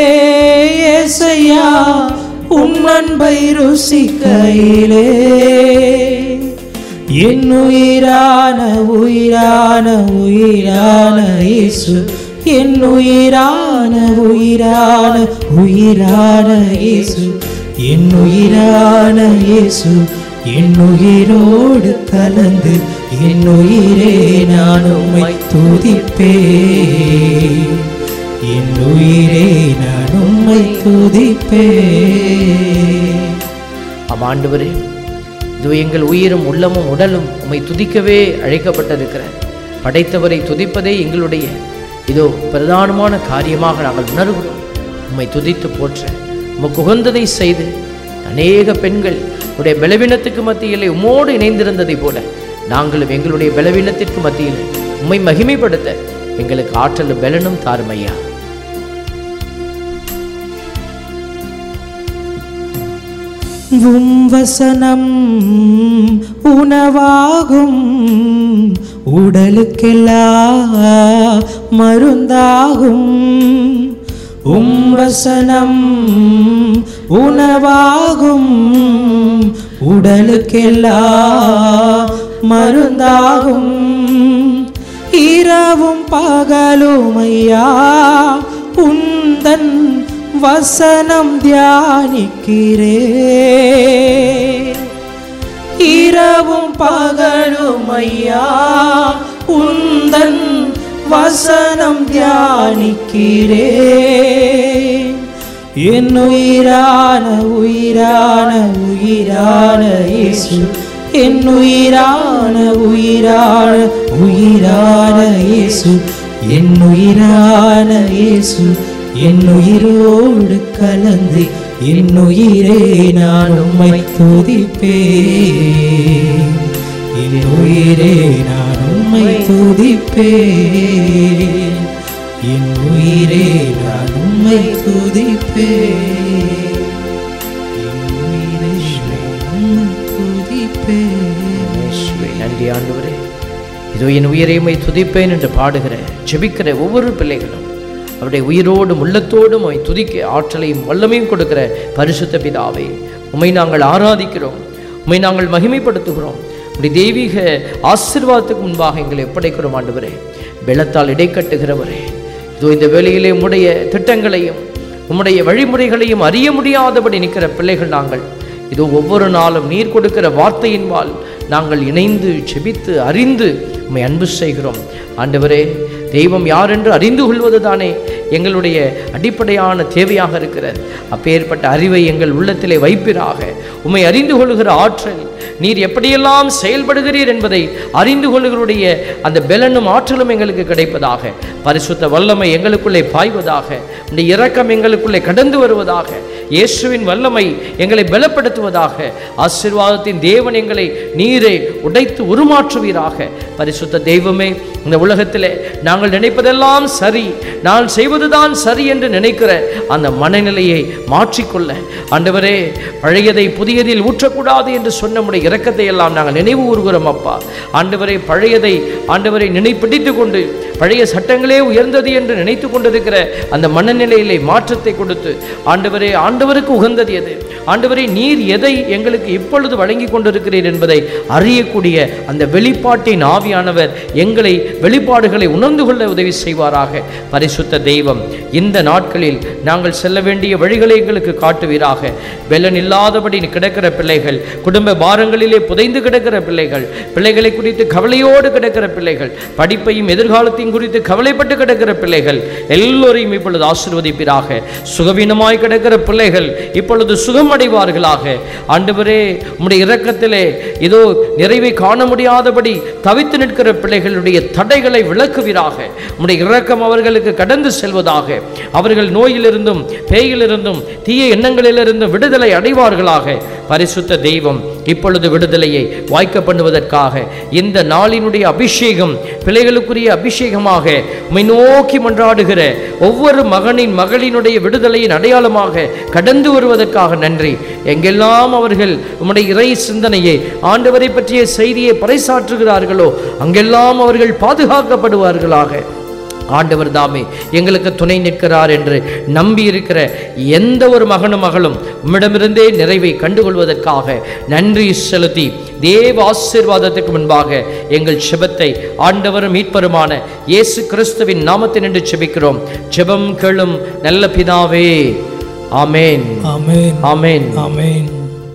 ஏசையா உன் அன்பை ருசிக்கையிலே என் உயிரான உயிரான உயிரான இயேசு என் உயிரான உயிரான உயிரான இயேசு என் உயிரான இயேசு என் உயிரோடு கலந்து என் உயிரே நான் உம்மை துதிப்பேன் என் உயிரே நான் உம்மை துதிப்பேன் ஆம் ஆண்டவரே இது எங்கள் உயிரும் உள்ளமும் உடலும் உம்மை துதிக்கவே அழைக்கப்பட்டிருக்கிற படைத்தவரை துதிப்பதே எங்களுடைய இதோ பிரதானமான காரியமாக நாங்கள் உணர்கிறோம் உம்மை துதித்து போற்ற உமக்கு உகந்ததை செய்து அநேக பெண்கள் உடைய பலவீனத்துக்கு மத்தியிலே உம்மோடு இணைந்திருந்ததைப் போல நாங்களும் எங்களுடைய பலவீனத்திற்கு மத்தியில் உம்மை மகிமைப்படுத்த எங்களுக்கு ஆற்றலும் பலனும் தாருமையா உம் வசனம் உணவாகும் உடலுக்கெல்லாம் மருந்தாகும் உம் வசனம் உணவாகும் உடலுக்கெல்லாம் மருந்தாகும் இரவும் பகலும் ஐயா உந்தன் வசனம் தியானிக்கிறே இரவும் பகலும் ஐயா உந்தன் வசனம் தியானிக்கிறே என் உயிரான உயிரான உயிரான இயேசு என் உயிரான உயிரான உயிரான இயேசு என் உயிரான இயேசு என் உயிரோடு கலந்து என் உயிரே நான் உம்மை துதிப்பேன் என் உயிரே நான் உம்மை துதிப்பேன் என் உயிரே நான் உம்மை துதிப்பேன் என் உயிரே நான் உம்மை துதிப்பேன் இயேசுவே, நன்றி ஆண்டவரே இதோ என் உயிரையுமை துதிப்பேன் என்று பாடுகிற ஜெபிக்கிற ஒவ்வொரு பிள்ளைகளும் அவருடைய உயிரோடும் உள்ளத்தோடும் அவை துதிக்க ஆற்றலையும் வல்லமையும் கொடுக்கிற பரிசுத்த பிதாவே உம்மை நாங்கள் ஆராதிக்கிறோம் உம்மை நாங்கள் மகிமைப்படுத்துகிறோம் உடைய தெய்வீக ஆசீர்வாதத்துக்கு முன்பாக எங்களை ஒப்படைக்கிறோம் ஆண்டவரே வெள்ளத்தால் இடை கட்டுகிறவரே இதோ இந்த வேளையிலே உம்முடைய திட்டங்களையும் உம்முடைய வழிமுறைகளையும் அறிய முடியாதபடி நிற்கிற பிள்ளைகள் நாங்கள் இதோ ஒவ்வொரு நாளும் நீர் கொடுக்கிற வார்த்தையின்பால் நாங்கள் இணைந்து செபித்து அறிந்து உம்மை அன்பு செய்கிறோம் ஆண்டவரே தெய்வம் யார் என்று அறிந்து கொள்வது தானே எங்களுடைய அடிப்படையான தேவையாக இருக்கிறது அப்பேற்பட்ட அறிவை எங்கள் உள்ளத்திலே வைப்பிறாக உம்மை அறிந்து கொள்கிற ஆற்றல் நீர் எப்படியெல்லாம் செயல்படுகிறீர் என்பதை அறிந்து கொள்ளுகளுடைய அந்த பெலனும் ஆற்றலும் எங்களுக்கு கிடைப்பதாக பரிசுத்த வல்லமை எங்களுக்குள்ளே பாய்வதாக இந்த இரக்கம் எங்களுக்குள்ளே கடந்து வருவதாக இயேசுவின் வல்லமை எங்களை பலப்படுத்துவதாக ஆசீர்வாதத்தின் தேவன் எங்களை நீரை உடைத்து உருமாற்றுவீராக பரிசுத்த தெய்வமே இந்த உலகத்திலே நாங்கள் நினைப்பதெல்லாம் சரி நான் செய்வதுதான் சரி என்று நினைக்கிற அந்த மனநிலையை மாற்றிக்கொள்ள ஆண்டவரே பழையதை புதியதில் ஊற்றக்கூடாது என்று சொன்ன நம்முடைய இரக்கத்தை எல்லாம் நாங்கள் நினைவு கூறுகிறோம் அப்பா ஆண்டவரை பழையதை ஆண்டவரை நினைப்பிடித்து கொண்டு பழைய சட்டங்களே உயர்ந்தது என்று நினைத்து கொண்டிருக்கிற அந்த மனநிலையிலே மாற்றத்தை கொடுத்து ஆண்டவரே ஆண்டவருக்கு உகந்தது எது ஆண்டவரே நீர் எதை எங்களுக்கு இப்பொழுது வழங்கி கொண்டிருக்கிறீர் என்பதை அறியக்கூடிய அந்த வெளிப்பாட்டின் ஆவியானவர் எங்களை வெளிப்பாடுகளை உணர்ந்து கொள்ள உதவி செய்வாராக பரிசுத்த தெய்வம் இந்த நாட்களில் நாங்கள் செல்ல வேண்டிய வழிகளை எங்களுக்கு காட்டுவீராக வெள்ளன் இல்லாதபடி கிடக்கிற பிள்ளைகள் குடும்ப பாரங்களிலே புதைந்து கிடக்கிற பிள்ளைகள் பிள்ளைகளை குறித்து கவலையோடு கிடக்கிற பிள்ளைகள் படிப்பையும் எதிர்காலத்தையும் குறித்து கவலைப்பட்டு கிடக்கிற பிள்ளைகள் எல்லோரையும் இப்பொழுது ஆசீர்வதிப்பீராக சுகவீனமாய் கிடக்கிற பிள்ளைகள் இப்பொழுது சுகமடைவார்களாக ஆண்டவரே உம்முடைய இரக்கத்திலே இதோ நிறைவை காண முடியாதபடி தவித்து நிற்கிற பிள்ளைகளுடைய தடைகளை விளக்குவீராக உம்முடைய இரக்கம் அவர்களுக்கு கடந்து செல்வதாக அவர்கள் நோயிலிருந்தும் பேயிலிருந்தும் தீய எண்ணங்களிலிருந்தும் விடுதலை அடைவார்களாக பரிசுத்த தெய்வம் இப்பொழுது விடுதலையை வாய்க்க பண்ணுவதற்காக இந்த நாளினுடைய அபிஷேகம் பிள்ளைகளுக்குரிய அபிஷேகமாக உம்மை நோக்கி மன்றாடுகிற ஒவ்வொரு மகனின் மகளினுடைய விடுதலையின் அடையாளமாக கடந்து வருவதற்காக நன்றி எங்கெல்லாம் அவர்கள் உம்முடைய இறை சிந்தனையை ஆண்டவரை பற்றிய செய்தியை பறைசாற்றுகிறார்களோ அங்கெல்லாம் அவர்கள் பாதுகாக்கப்படுவார்களாக ஆண்டவர் தாமே எங்களுக்கு துணை நிற்கிறார் என்று நம்பி இருக்கிற எந்த ஒரு மகனும் மகளும் உம்மிடமிருந்தே நிறைவை கண்டுகொள்வதற்காக நன்றி செலுத்தி தேவ ஆசீர்வாதத்துக்கு முன்பாக எங்கள் செபத்தை ஆண்டவரும் மீட்பருமான இயேசு கிறிஸ்துவின் நாமத்தில் நின்று செபிக்கிறோம் ஜெபம் கேளும் நல்ல பிதாவே ஆமேன் ஆமென் ஆமேன் ஆமென்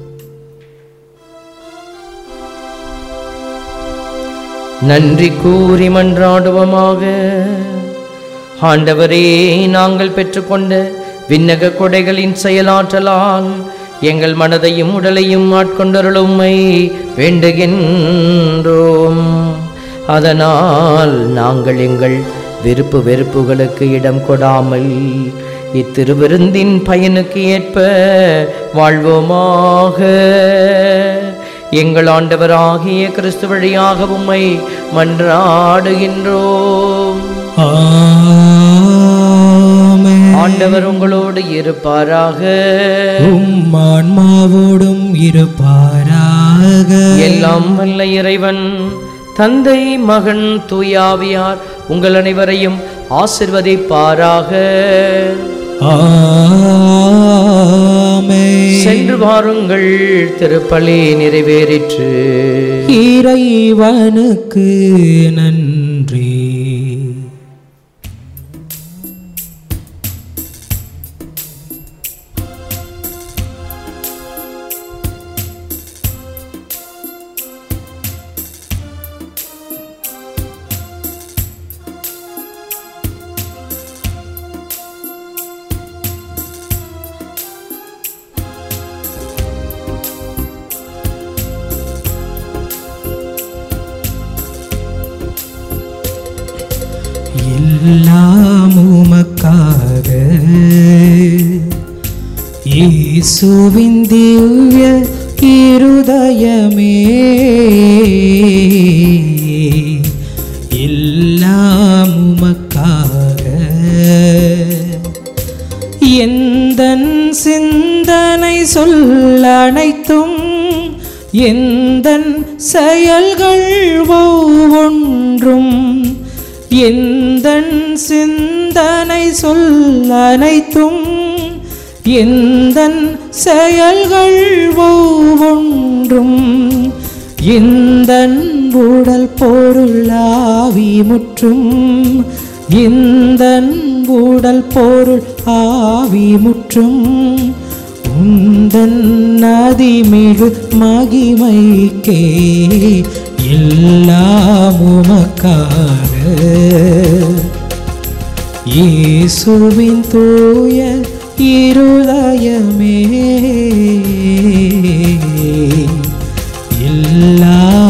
நன்றி கூறி மன்றாடுவோமாக ஆண்டவரே நாங்கள் பெற்றுக்கொண்ட விண்ணக கொடைகளின் செயலாற்றலால் எங்கள் மனதையும் உடலையும் ஆட்கொண்டருளுமை வேண்டுகின்றோம் அதனால் நாங்கள் எங்கள் விருப்பு வெறுப்புகளுக்கு இடம் கொடாமல் இத்திருவிருந்தின் பயனுக்கு ஏற்ப வாழ்வோமாக எங்கள் ஆண்டவராகிய கிறிஸ்து வழியாக உம்மை மன்றாடுகின்றோம் ஆமென் ஆண்டவர் உங்களோடு இருப்பாராக உம் ஆன்மாவோடும் இருப்பாராக எல்லாம் வல்ல இறைவன் தந்தை மகன் தூயாவியார் உங்கள் அனைவரையும் ஆசிர்வதிப்பாராக ஆமென் சென்று வாருங்கள் திருப்பலி நிறைவேறிற்று இறைவனுக்கு நன்றி எல்லாம் உமக்காக இயேசுவின் திவ்ய இருதயமே எல்லாம் உமக்காக எந்தன் சிந்தனை சொல் அனைத்தும் எந்தன் செயல்கள் ஒவ்வொன்றும் எந்தன் சிந்தனை சொல் அனைத்தும் எந்தன் செயல்கள் ஒவ்வொன்றும் எந்தன் உடல் பொருளாவி முற்றும் எந்தன் உடல் பொருள் ஆவி முற்றும் உந்தன் நதிமிகு மகிமைக்கே எல்லாம் உமக்காக இயேசுவின் தூய இருதயமே எல்லா